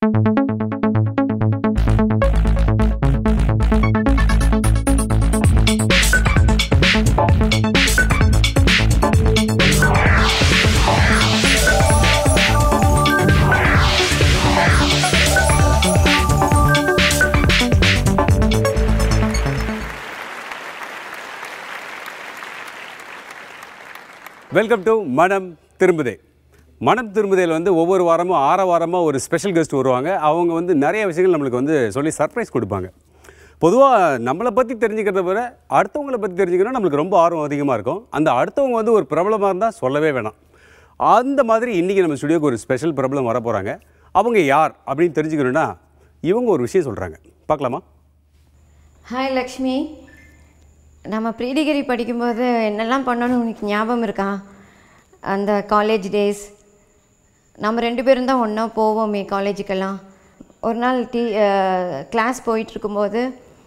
Welcome to Manam Thirumbuthe மனம் திரும்புதையில் வந்து ஒவ்வொரு வாரமும் ஆற வாரமாக ஒரு ஸ்பெஷல் கெஸ்ட் வருவாங்க அவங்க வந்து நிறைய விஷயங்கள் நம்மளுக்கு வந்து சொல்லி சர்ப்ரைஸ் கொடுப்பாங்க பொதுவாக நம்மளை பற்றி தெரிஞ்சுக்கிறத விட அடுத்தவங்களை பற்றி தெரிஞ்சுக்கணும் நம்மளுக்கு ரொம்ப ஆர்வம் அதிகமாக இருக்கும் அந்த அடுத்தவங்க வந்து ஒரு பிரபலமாக இருந்தால் சொல்லவே வேணாம் அந்த மாதிரி இன்றைக்கி நம்ம ஸ்டுடியோக்கு ஒரு ஸ்பெஷல் பிரபலம் வர போகிறாங்க அவங்க யார் அப்படின்னு தெரிஞ்சுக்கணுன்னா இவங்க ஒரு விஷயம் சொல்கிறாங்க பார்க்கலாமா ஹாய் லக்ஷ்மி நம்ம ப்ரீ டிகிரி படிக்கும்போது என்னெல்லாம் பண்ணோன்னு உனக்கு ஞாபகம் இருக்கா அந்த காலேஜ் டேஸ் நம்ம ரெண்டு பேரும் தான் ஒன்றா போவோமே காலேஜுக்கெல்லாம் ஒரு நாள் டீ கிளாஸ் போயிட்டுருக்கும்போது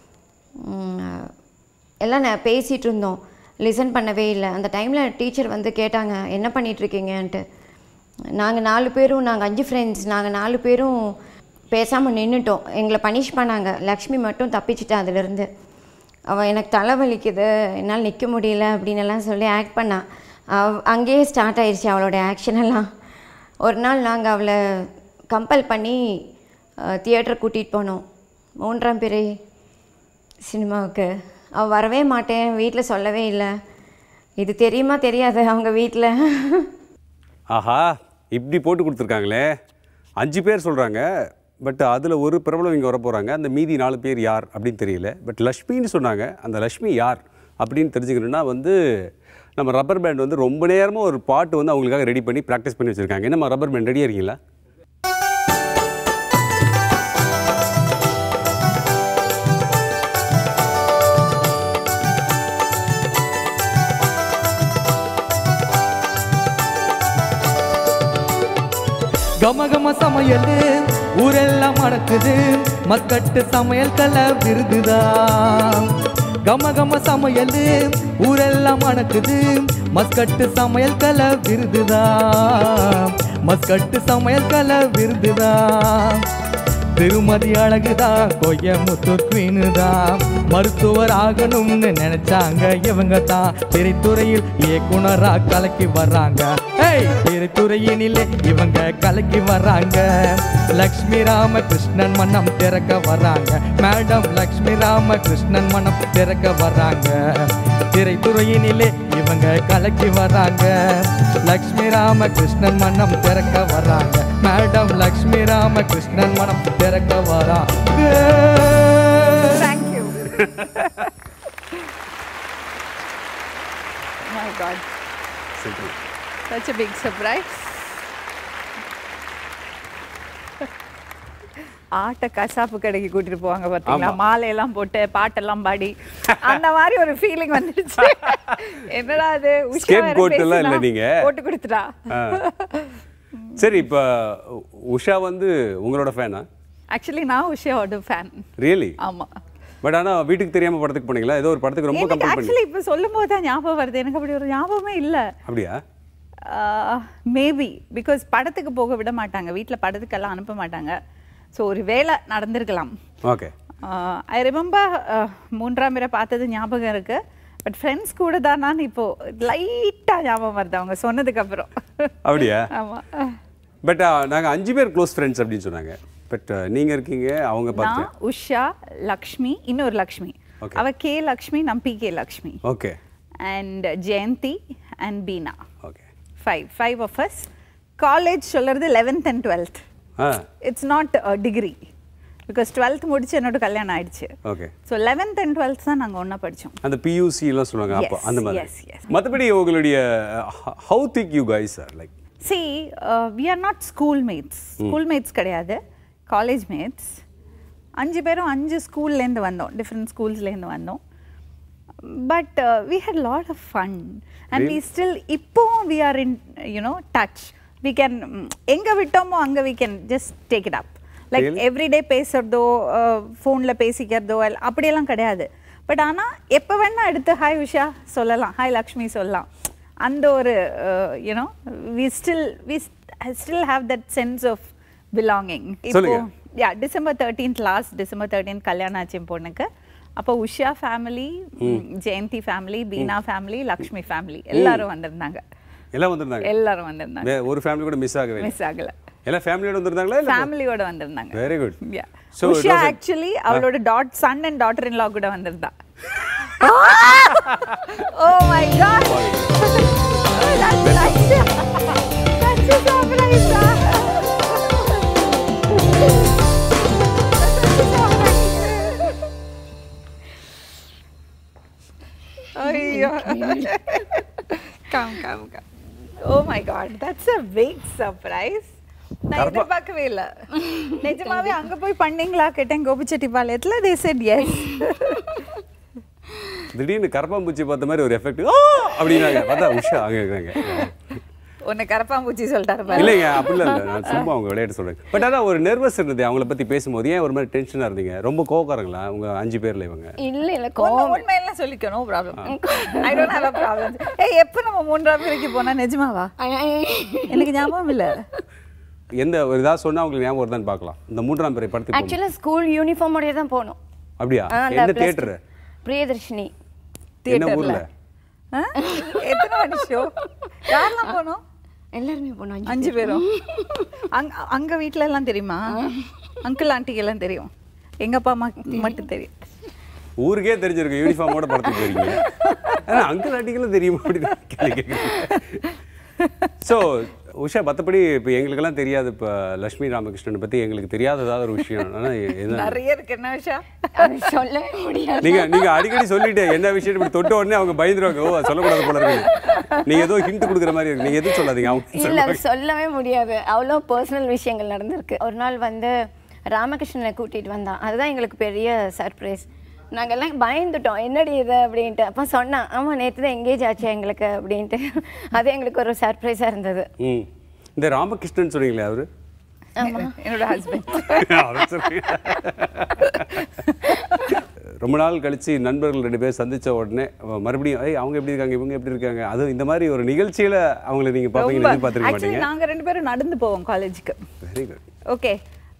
எல்லாம் நான் பேசிகிட்டு இருந்தோம் லிசன் பண்ணவே இல்லை அந்த டைமில் டீச்சர் வந்து கேட்டாங்க என்ன பண்ணிகிட்ருக்கீங்கன்ட்டு நாங்கள் நாலு பேரும் நாங்கள் அஞ்சு ஃப்ரெண்ட்ஸ் நாங்கள் நாலு பேரும் பேசாமல் நின்றுட்டோம் எங்களை பனிஷ் பண்ணாங்க லக்ஷ்மி மட்டும் தப்பிச்சிட்டா அதிலிருந்து அவள் எனக்கு தலை வலிக்குது என்னால் நிற்க முடியல அப்படின்னு எல்லாம் சொல்லி ஆக்ட் பண்ணா அவ் அங்கேயே ஸ்டார்ட் ஆயிடுச்சு அவளோட ஆக்ஷன் எல்லாம் ஒரு நாள் நாங்கள் அவளை கம்பல் பண்ணி தியேட்டர் கூட்டிகிட்டு போனோம் மூன்றாம் பிறை சினிமாவுக்கு அவள் வரவே மாட்டேன் வீட்டில் சொல்லவே இல்லை இது தெரியுமா தெரியாது அவங்க வீட்டில் ஆஹா இப்படி போட்டு கொடுத்துருக்காங்களே அஞ்சு பேர் சொல்கிறாங்க பட் அதில் ஒரு பிரபலம் இங்கே வர போகிறாங்க அந்த மீதி நாலு பேர் யார் அப்படின்னு தெரியல பட் லக்ஷ்மின்னு சொன்னாங்க அந்த லக்ஷ்மி யார் அப்படின்னு தெரிஞ்சுக்கணுன்னா வந்து நம்ம ரப்பர் பேண்ட் வந்து ரொம்ப நேரமாக ஒரு பாட்டு வந்து அவங்களுக்காக ரெடி பண்ணி ப்ராக்டிஸ் பண்ணி வச்சுருக்காங்க என்னம்மா ரப்பர் பேண்ட் ரெடியாக இருக்கீங்களா கமகம சமையல் ஊரெல்லாம் மணக்குது மக்கட்டு சமையல் கலை விருதுதான் கமகம சமையல் ஊரெல்லாம் மணக்குது மஸ்கட்டு சமையல் கலை விருதுதான் மஸ்கட்டு சமையல் கலை விருதுதான் திருமதி அழகுதான் கோயமுத்தூர் குவீனுதான் மருத்துவர் ஆகணும்னு நினைச்சாங்க இவங்க தான் திரைத்துறையில் இயக்குனரா கலக்கி வர்றாங்க ஏய் திரைத்துறையினிலே இவங்க கலக்கி வர்றாங்க லக்ஷ்மி ராமகிருஷ்ணன் மனம் திறக்க வர்றாங்க மேடம் லக்ஷ்மி ராமகிருஷ்ணன் மனம் திறக்க வர்றாங்க திரைத்துறையினிலே இவங்க கலக்கி வர்றாங்க லக்ஷ்மி ராமகிருஷ்ணன் மனம் திறக்க வர்றாங்க மேடம் லக்ஷ்மி ராமகிருஷ்ணன் மனம் திறக்க வராங்க Thank you. My God, simple such a big surprise. ஆட்ட கசாப்பு கடைக்கு கூட்டிட்டு போவாங்க பாத்தீங்களா ஆமா. மாலையெல்லாம் போட்டு பாட்டெல்லாம் பாடி அந்த மாதிரி ஒரு ஃபீலிங் வந்துருச்சு என்னடா அது உஷா வேற Scapegoat எல்லாம் இல்ல பேசினா, நீங்க. போட்டு கொடுத்துட்டா சரி இப்போ உஷா வந்து உங்களோட ஃபேனா ஆக்சுவலி நான் உஷாவோட ஃபேன் ரியலி ஆமா பட் ஆனால் வீட்டுக்கு தெரியாமல் படத்துக்கு போனீங்களா ஏதோ ஒரு படத்துக்கு ரொம்ப எனக்கு கம்பல் பண்ணி ஆக்சுவலி இப்போ சொல்லும் போது தான் ஞாபகம் வருது எனக்கு அப்படி ஒரு ஞாபகமே இல்லை அப்படியா மேபி பிகாஸ் படத்துக்கு போக விட மாட்டாங்க வீட்டில் படத்துக்கெல்லாம் அனுப்ப மாட்டாங்க ஸோ ஒரு வேலை நடந்திருக்கலாம் ஓகே ஐ ரிமெம்பர் மூன்றாம் முறை பார்த்தது ஞாபகம் இருக்கு பட் ஃப்ரெண்ட்ஸ் கூட தான் நான் இப்போ லைட்டாக ஞாபகம் வருது அவங்க சொன்னதுக்கு அப்புறம் அப்படியா ஆமா பட் நாங்கள் அஞ்சு பேர் க்ளோஸ் ஃப்ரெண்ட்ஸ் அப்படின்னு சொன்னாங்க பட் நீங்கள் இருக்கீங்க அவங்க பார்த்து நான் உஷா லக்ஷ்மி இன்னொரு லக்ஷ்மி Okay. அவ கே லக்ஷ்மி நம் P K Lakshmi okay and Jayanthi and Beena okay five five of us college சொல்றது eleventh and twelfth ah it's not degree because twelfth முடிச்சு என்னோட கல்யாணம் ஆயிடுச்சு okay so eleventh and twelfth தான் நாங்கள் ஒன்றா படித்தோம் அந்த பியூசி எல்லாம் சொல்லுவாங்க அப்போ Yes, அந்த மாதிரி yes, yes. மற்றபடி உங்களுடைய how thick you guys sir like see we are not school mates school mates கிடையாது காலேஜ் மேட்ஸ் அஞ்சு பேரும் அஞ்சு ஸ்கூல்லேருந்து வந்தோம் டிஃப்ரெண்ட் ஸ்கூல்ஸ்லேருந்து வந்தோம் but we had lot of fun and we still இப்போவும் we are in you know touch we can எங்கே விட்டோமோ அங்கே we can just take it up like Really? Everyday பேசுறதோ ஃபோனில் பேசிக்கிறதோ எல்லாம் அப்படியெல்லாம் கிடையாது பட் ஆனால் எப்போ வேணா எடுத்து ஹாய் உஷா சொல்லலாம் ஹாய் லக்ஷ்மி சொல்லலாம் அந்த ஒரு you know we still we still have that sense of belonging இப்போ சொல்லுங்க. Yeah December thirteenth last December thirteenth கல்யாணம் ஆச்சு என் பொண்ணுக்கு அப்போ Usha family Jayanthi family Beena family Lakshmi family எல்லாரும் வந்திருந்தாங்க எல்லாம் வந்திருந்தாங்க எல்லாரும் வந்திருந்தாங்க வே- ஒரு ஃபேமிலி கூட மிஸ் ஆகவே இல்லை மிஸ் ஆகல எல்லாம் ஃபேமிலியோட வந்திருந்தாங்களா இல்லை ஃபேமிலியோட வந்திருந்தாங்க very good Yeah. So it Usha was a- actually அவளோட டாட் son and daughter in law கூட வந்திருந்தா ஓ மை காட் ஐயோ come come come oh my god that's a big surprise நான் கருப்பா- எதிர்பார்க்கவே இல்ல நிஜமாவே அங்க போய் பண்ணீங்களா கேட்டேன் கோபிச்செட்டிப்பாளையத்துல தே செட் எஸ் திடீர்னு கரப்பாம்பூச்சி பார்த்த மாதிரி ஒரு எஃபெக்ட் அப்படின்னாங்க பார்த்தா உஷா அங்கே இருக்காங்க உன்னை கரப்பாம்பூச்சி சொல்லிட்டாரு பாரு. இல்லைங்க அப்படிலாம் இல்லை நான் சும்மா அவங்க விளையாட்டு சொல்றேன் பட் அதான் ஒரு நர்வஸ் இருந்தது அவங்கள பத்தி பேசும்போது ஏன் ஒரு மாதிரி டென்ஷனாக இருந்தீங்க ரொம்ப கோவக்காரங்களா உங்க அஞ்சு பேர்ல இவங்க இல்லை இல்லை உண்மை- கோவம் உண்மையெல்லாம் சொல்லிக்க no problem I don't have a problem ஏய் எப்போ நம்ம மூன்றாம் பிரிக்கு போனா நிஜமாவா எனக்கு ஞாபகம் இல்ல எந்த ஒரு ஏதாவது சொன்னா உங்களுக்கு ஞாபகம் வருதான்னு பார்க்கலாம் இந்த மூன்றாம் பிறை படத்துக்கு போகணும். ஆக்சுவலாக ஸ்கூல் யூனிஃபார்மோடய தான் போனோம் அப்படியா ஆ, அந்த என்ன plus தியேட்டர் two. பிரியதர்ஷினி என்ன தியேட்டர்ல ஊர்ல ஆ? எத்தனை மணி ஷோ யாரெல்லாம் போனோம் எல்லாருமே போனோம் அஞ்சு அஞ்சு பேரும் அங்க அங்க வீட்ல எல்லாம் தெரியுமா அங்கிள் ஆண்டிக்கு எல்லாம் தெரியும் எங்க அப்பா அம்மா மட்டும் தெரியும் ஊருக்கே தெரிஞ்சிருக்கு யூனிஃபார்மோட படத்துக்கு போயிருக்கீங்க ஆனா அங்கிள் ஆட்டிகளும் தெரியுமா அப்படின்னு ஸோ உஷா மற்றபடி இப்போ எங்களுக்கெல்லாம் தெரியாது இப்போ லட்சுமி ராமகிருஷ்ணனை பற்றி எங்களுக்கு தெரியாத ஏதாவது ஒரு விஷயம் ஆனால் என்ன நிறைய இருக்கு என்ன விஷயம் அது சொல்லவே முடியாது நீங்க நீங்க அடிக்கடி சொல்லிட்டு என்ன விஷயம் இப்படி தொட்ட உடனே அவங்க பயந்துருவாங்க ஓ அது சொல்லக்கூடாது போல இருக்கு நீங்க ஏதோ ஹிண்ட் கொடுக்குற மாதிரி இருக்கு நீங்க எதுவும் சொல்லாதீங்க அவங்க இல்ல சொல்லுவாங்க. அது சொல்லவே முடியாது அவ்வளோ பர்சனல் விஷயங்கள் நடந்திருக்கு ஒரு நாள் வந்து ராமகிருஷ்ணனை கூட்டிட்டு வந்தான் அதுதான் எங்களுக்கு பெரிய சர்ப்ரைஸ் நாங்கெல்லாம் பயந்துட்டோம் என்னடி இது அப்படின்ட்டு அப்போ சொன்னான் ஆமாம் நேற்று தான் எங்கேஜ் ஆச்சு எங்களுக்கு அப்படின்ட்டு அது எங்களுக்கு ஒரு சர்ப்ரைஸாக இருந்தது ம் இந்த ராமகிருஷ்ணன் சொன்னீங்களே அவரு என்னோட ஹஸ்பண்ட் அவர் சொல்லுங்க. ரொம்ப நாள் கழிச்சு நண்பர்கள் ரெண்டு பேர் சந்திச்ச உடனே அவ மறுபடியும் ஏய் அவங்க எப்படி இருக்காங்க இவங்க எப்படி இருக்காங்க அது இந்த மாதிரி ஒரு நிகழ்ச்சியில அவங்கள நீங்க பாப்பீங்கன்னு எதிர்பார்த்திருக்க ஆக்சுவலி மாட்டீங்க நாங்க ரெண்டு பேரும் நடந்து போவோம் காலேஜுக்கு வெரி குட் ஓகே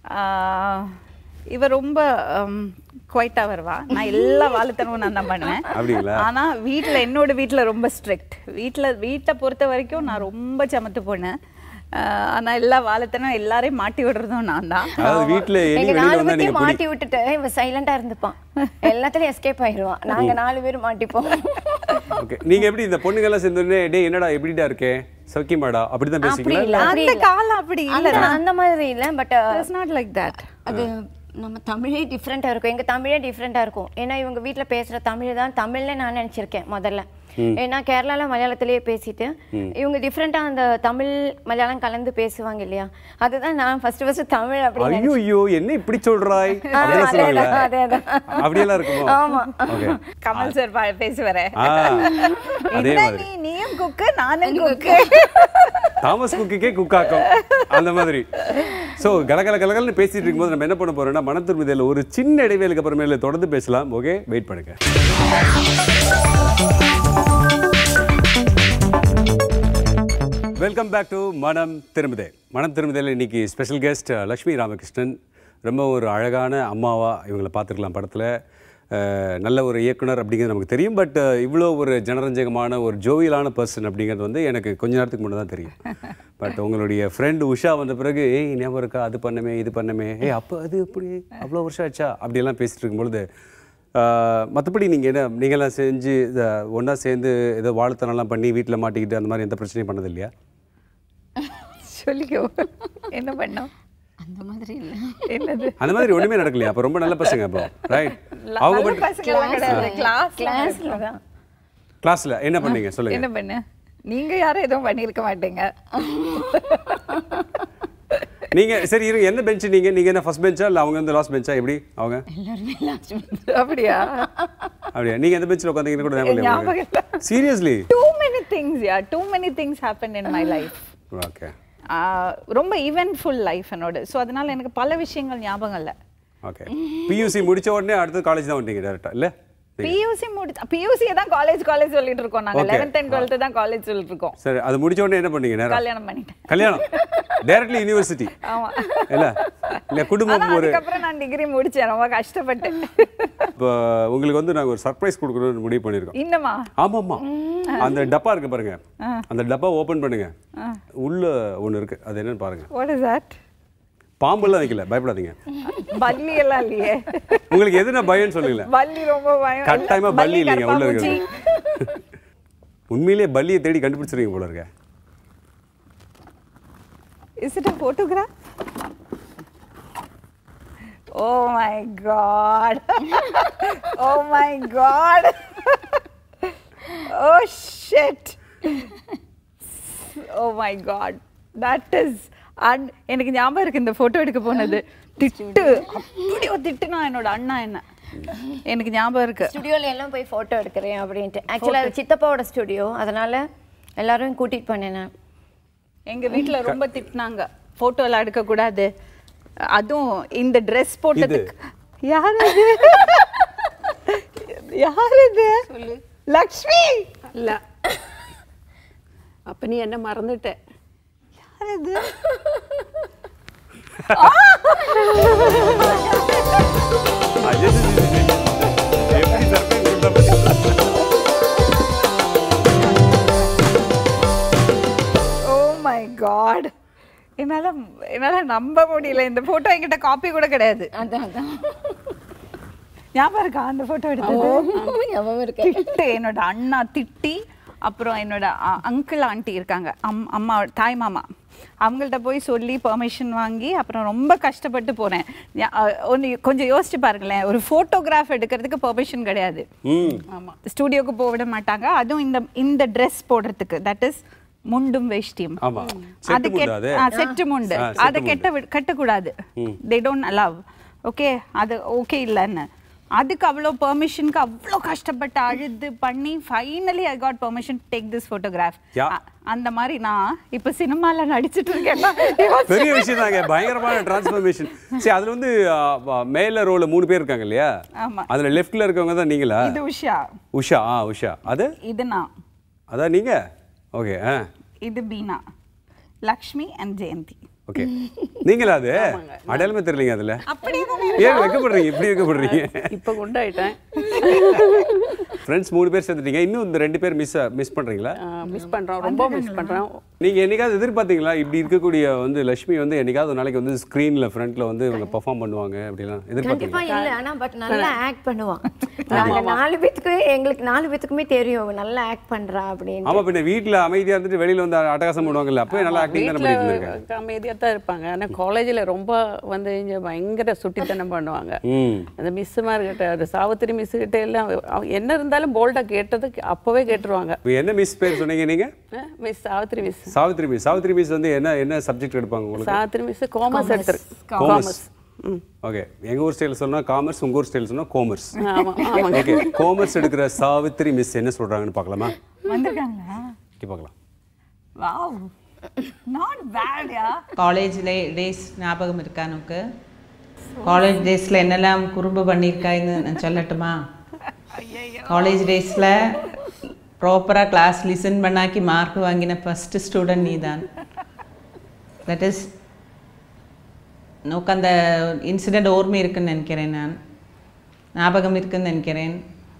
இவ ரொம்ப குவைட்டா வருவா நான் எல்லா வாழுத்தனமும் நான் தான் பண்ணுவேன் அப்படிங்களா? ஆனா வீட்ல என்னோட வீட்ல ரொம்ப ஸ்ட்ரிக்ட் வீட்ல வீட்டை பொறுத்த வரைக்கும் நான் ரொம்ப சமத்து பொண்ணு ஆஹ் ஆனா எல்லா வாழத்தனம் எல்லாரையும் மாட்டி விடுறதும் நான் தான் அதாவது வீட்டுல எலி எங்க வெளியில நாலு வந்தா நீங்க பேர்த்தையும் பிடி மாட்டி விட்டுட்டு இவன் சைலண்டா இருந்துப்பான் எல்லாத்துலயும் எஸ்கேப் ஆயிடுவான் நாங்க நாலு பேர் மாட்டிப்போம் ஓகே நீங்க எப்படி இந்த பொண்ணுங்க எல்லாம் சேர்ந்து உடனே டேய் என்னடா எப்படிடா இருக்கே சௌக்கியமாடா அப்படிதான் அப்படி பேசுவீங்களா இல்ல அப்படி அந்த இல்ல. காலம் அப்படி இல்ல அந்த அந்த மாதிரி இல்ல but it's not like that அது நம்ம தமிழே டிஃப்ரெண்ட்டாக இருக்கும் எங்கள் தமிழே டிஃப்ரெண்ட்டாக இருக்கும் ஏன்னா இவங்க வீட்டில் பேசுகிற தமிழ் தான் தமிழ்னே நான் நினச்சிருக்கேன் முதல்ல ஏன்னா கேரளால மலையாளத்திலேயே பேசிட்டு இவங்க டிஃப்ரெண்ட்டாக அந்த தமிழ் மலையாளம் கலந்து பேசுவாங்க இல்லையா அதுதான் நான் ஃபர்ஸ்ட் ஃபர்ஸ்ட் தமிழ் அப்படின்னு ஐயோ ஐயோ என்ன இப்படி சொல்றாய் ஆ, அப்படியெல்லாம் சொல்லுவாங்களா அதேதான், அதேதான். அப்படியெல்லாம் இருக்குமோ ஆமா. ஓகே கமல் சார் பேசுவாரு ஆ அதே என்ன மாதிரி நீ நீயும் குக்கு நானும் குக்கு தாமஸ் குக்கிக்கே குக்காக்கம் அந்த மாதிரி ஸோ கலகல கலகலன்னு பேசிட்டு இருக்கும்போது நம்ம என்ன பண்ண போறோம்னா மனம் திரும்பதியில் ஒரு சின்ன இடைவேளுக்கு அப்புறமேல தொடர்ந்து பேசலாம் ஓகே வெயிட் பண்ணுங்க welcome back to Manam Thirumbuthe மனம் திரும்புதேல இன்னைக்கு ஸ்பெஷல் கெஸ்ட் லக்ஷ்மி ராமகிருஷ்ணன் ரொம்ப ஒரு அழகான அம்மாவா இவங்களை பார்த்துருக்கலாம் படத்தில் நல்ல ஒரு இயக்குனர் அப்படிங்கிறது நமக்கு தெரியும் பட் இவ்வளோ ஒரு ஜனரஞ்சகமான ஒரு ஜோவியலான பர்சன் அப்படிங்கிறது வந்து எனக்கு கொஞ்ச நேரத்துக்கு முன்னே தான் தெரியும் பட் உங்களுடைய ஃப்ரெண்ட் உஷா வந்த பிறகு ஏய் ஞாபகம் இருக்கா அது பண்ணமே இது பண்ணமே ஏய் அப்போ அது எப்படி அவ்வளோ வருஷம் ஆச்சா அப்படியெல்லாம் பேசிட்டு இருக்கும்பொழுது மற்றபடி நீங்கள் என்ன நீங்களாம் செஞ்சு ஒன்றா சேர்ந்து ஏதோ வாழ்த்தனம்லாம் பண்ணி வீட்டில் மாட்டிக்கிட்டு அந்த மாதிரி எந்த பிரச்சனையும் பண்ணது இல்லையா சொல்லிக்கோ என்ன பண்ணோம் அந்த மாதிரி இல்லை என்னது அந்த மாதிரி ஒண்ணுமே நடக்கலையா அப்போ ரொம்ப நல்ல பசங்க அப்போ ரைட் அவங்க நல்ல மட்டும் பசங்களாம் கிடையாது கிளாஸ் கிளாஸில் தான் கிளாஸ்ல என்ன பண்ணீங்க சொல்லுங்க என்ன பண்ண நீங்க யாரும் எதுவும் பண்ணியிருக்க மாட்டீங்க நீங்க சரி இருங்க என்ன பெஞ்ச் நீங்க நீங்க என்ன ஃபர்ஸ்ட் பெஞ்சா இல்ல அவங்க வந்து லாஸ்ட் பெஞ்சா எப்படி அவங்க எல்லாருமே லாஸ்ட் அப்படியா அப்படியா நீங்க எந்த பெஞ்சில் உட்காந்தீங்கன்னு கூட ஞாபகம் ஞாபகம் இல்லையா இல்ல. Seriously too many things yeah too many things happen in my life okay ரொம்ப ஈவென்ட்ஃபுல் லைஃப் என்னோட ஸோ அதனால எனக்கு பல விஷயங்கள் ஞாபகம் இல்லை ஓகே பியூசி முடிச்ச உடனே அடுத்து காலேஜ் தான் வந்துட்டீங்க டேரக்டா இல்ல பியூசி முடி பியூசி தான் காலேஜ் காலேஜ் சொல்லிட்டு இருக்கோம் நாங்க Okay. 11th and 12th தான் காலேஜ் சொல்லிட்டு இருக்கோம் சரி அது முடிச்ச உடனே என்ன பண்ணீங்க நேரம் கல்யாணம் பண்ணிட்டேன் கல்யாணம் டைரக்ட்லி யூனிவர்சிட்டி ஆமா இல்ல இல்ல குடும்பம் ஆனா ஒரு அதுக்கப்புறம் நான் டிகிரி முடிச்சேன் ரொம்ப கஷ்டப்பட்டு இப்போ உங்களுக்கு வந்து நாங்கள் ஒரு சர்ப்ரைஸ் கொடுக்கணும்னு முடிவு பண்ணியிருக்கோம் இன்னமா ஆமாம்மா அந்த டப்பா இருக்கு பாருங்க அந்த டப்பா ஓபன் பண்ணுங்க உள்ள ஒன்று இருக்கு அது என்னன்னு பாருங்க வாட் இஸ் தட் பாம்பெல்லாம் வைக்கல பயப்படாதீங்க பல்லி எல்லாம் இல்லையே உங்களுக்கு எதுனா பயம்னு சொல்லுங்களேன் பல்லி ரொம்ப பயம் கட்டாயமா பல்லி இல்லைங்க உள்ள கரப்பான்பூச்சி. இருக்கிறது உண்மையிலேயே பல்லியை தேடி கண்டுபிடிச்சிருக்கீங்க போல இருக்க Is it a photograph? Oh my god. oh my god. oh shit. oh my god. That is and எனக்கு ஞாபகம் இருக்கு இந்த போட்டோ எடுக்க போனது திட்டு அப்படியே திட்டுனா என்னோட அண்ணா என்ன எனக்கு ஞாபகம் இருக்கு ஸ்டுடியோல எல்லாம் போய் ஃபோட்டோ எடுக்கிறேன் அப்படின்ட்டு ஆக்சுவலாக அது சித்தப்பாவோட ஸ்டுடியோ அதனால எல்லாரும் கூட்டிட்டு போனேன் நான் எங்க வீட்ல ரொம்ப திட்டினாங்க போட்டோ எல்லாம் எடுக்க கூடாது அதுவும் இந்த ட்ரெஸ் போட்டதுக்கு யார் இது யார் இது லக்ஷ்மி இல்ல அப்ப நீ என்ன மறந்துட்ட யார் இது எப்படி surprise கொடுத்தா பாத்தீங்களா? ஓ மை காட் என்னால என்னால நம்ப முடியல இந்த போட்டோ என்கிட்ட காப்பி கூட கிடையாது அதான் அதான் ஞாபகம் இருக்கா அந்த போட்டோ எடுத்தது ஞாபகம் இருக்கு திட்டு என்னோட அண்ணா திட்டி அப்புறம் என்னோட அங்கிள் ஆண்டி இருக்காங்க அம் அம்மா தாய் மாமா அவங்கள்ட்ட போய் சொல்லி பெர்மிஷன் வாங்கி அப்புறம் ரொம்ப கஷ்டப்பட்டு போனேன் யா- அஹ் ஒண்ணு கொஞ்சம் யோசிச்சு பாருங்களேன் ஒரு ஃபோட்டோகிராஃப் எடுக்கிறதுக்கு பெர்மிஷன் கிடையாது ம் ஆமா ஸ்டூடியோக்கு போக விட மாட்டாங்க அதுவும் இந்த இந்த ட்ரெஸ் போடுறதுக்கு தட் இஸ் முண்டும் வேஷ்டியும் ஆமா செட்டு அது முண்டா அது செட்டு முண்டு ஆ, செட்டு அதை கெட்ட வி- கட்டக்கூடாது தே டோன்ட் அலவ் ஓகே அது ஓகே இல்லைன்னு அதுக்கு அவ்வளோ பெர்மிஷனுக்கு அவ்வளோ கஷ்டப்பட்டு அழுது பண்ணி finally I got permission take this photograph Yeah. அந்த மாதிரி நான் இப்போ சினிமால நடிச்சிட்டு இருக்கேன் பெரிய விஷயம் தாங்க பயங்கரமான டிரான்ஸ்ஃபர்மேஷன் சரி அதுல வந்து ஆ, ஆ, மேல ரோல மூணு பேர் இருக்காங்க இல்லையா ஆமா. அதுல லெஃப்ட்ல இருக்கவங்க தான் நீங்களா இது உஷா உஷா ஆ உஷா அது இது நான் அதான் நீங்க ஓகே ஆ இது பீனா லக்ஷ்மி அண்ட் ஜெயந்தி ஓகே நீங்களா அது அடையாளமே தெரியலங்க அதுல அப்படியே ஏன் வைக்கப்படுறீங்க இப்படி வைக்கப்படுறீங்க இப்ப குண்டாயிட்டேன் ஃப்ரெண்ட்ஸ் மூணு பேர் சேர்ந்துட்டீங்க இன்னும் இந்த ரெண்டு பேர் மிஸ் மிஸ் பண்றீங்களா மிஸ் பண்றோம் ரொம்ப மிஸ் பண்றோம் நீங்க என்னைக்காவது எதிர்பார்த்தீங்களா இப்படி இருக்கக்கூடிய வந்து லட்சுமி வந்து என்னைக்காவது ஒரு நாளைக்கு வந்து ஸ்க்ரீன்ல ஃப்ரண்ட்ல வந்து இவங்க பெர்ஃபார்ம் பண்ணுவாங்க அப்படிலாம் கண்டிப்பா எதிர்பார்த்தீங்களா இல்ல ஆனா பட் நல்லா ஆக்ட் பண்ணுவான் நாங்க நாலு பேத்துக்கு எங்களுக்கு நாலு பேத்துக்குமே தெரியும் இவ நல்லா ஆக்ட் பண்றா அப்படின்னு ஆமா பின்ன வீட்ல அமைதியா இருந்துட்டு வெளியில வந்து அட்டகாசம் பண்ணுவாங்கல்ல அப்பவே நல்லா ஆக்டிங் தானே பண்ணிட்டு இருந்திருக்காங்க வீட்டில் அமைதியாக தான் இருப்பாங்க ஆனா காலேஜில் ரொம்ப வந்து இங்க பயங்கர சுட்டித்தனம் பண்ணுவாங்க ம் அந்த மிஸ்ஸுமார் கிட்ட அது சாவித்திரி மிஸ் கிட்ட எல்லாம் அவ- என்ன இருந்தாலும் போல்டா கேட்டது அப்பவே கேட்டுருவாங்க இப்போ என்ன மிஸ் பேர் சொன்னீங்க நீங்க miss Savithri miss Savithri miss Savithri miss வந்து என்ன என்ன சப்ஜெக்ட் எடுப்பாங்க உங்களுக்கு சாவித்திரி மிஸ் காமர்ஸ் எடுத்துரு காமர்ஸ் ம் ஓகே எங்க ஊர் ஸ்டைல் சொன்னா காமர்ஸ் உங்க ஊர் ஸ்டைல் சொன்னா காமர்ஸ் ஆமா ஆமாங்க ஓகே காமர்ஸ் எடுக்கிற சாவித்ரி மிஸ் என்ன சொல்றாங்கன்னு பார்க்கலாமா வந்திருக்காங்களா ஓகே பார்க்கலாம் wow not bad yeah college days ஞாபகம் இருக்கா உனக்கு காலேஜ் டேஸில் என்னெல்லாம் குறும்பு பண்ணியிருக்காய்ன்னு நான் சொல்லட்டுமா காலேஜ் டேஸில் ப்ராப்பராக கிளாஸ் லிசன் பண்ணாக்கி மார்க் வாங்கின ஃபஸ்ட்டு ஸ்டூடெண்ட் நீ தான் தட் இஸ் நோக்கு அந்த இன்சிடெண்ட் ஓர்மை இருக்குன்னு நினைக்கிறேன் நான் ஞாபகம் இருக்குன்னு நினைக்கிறேன்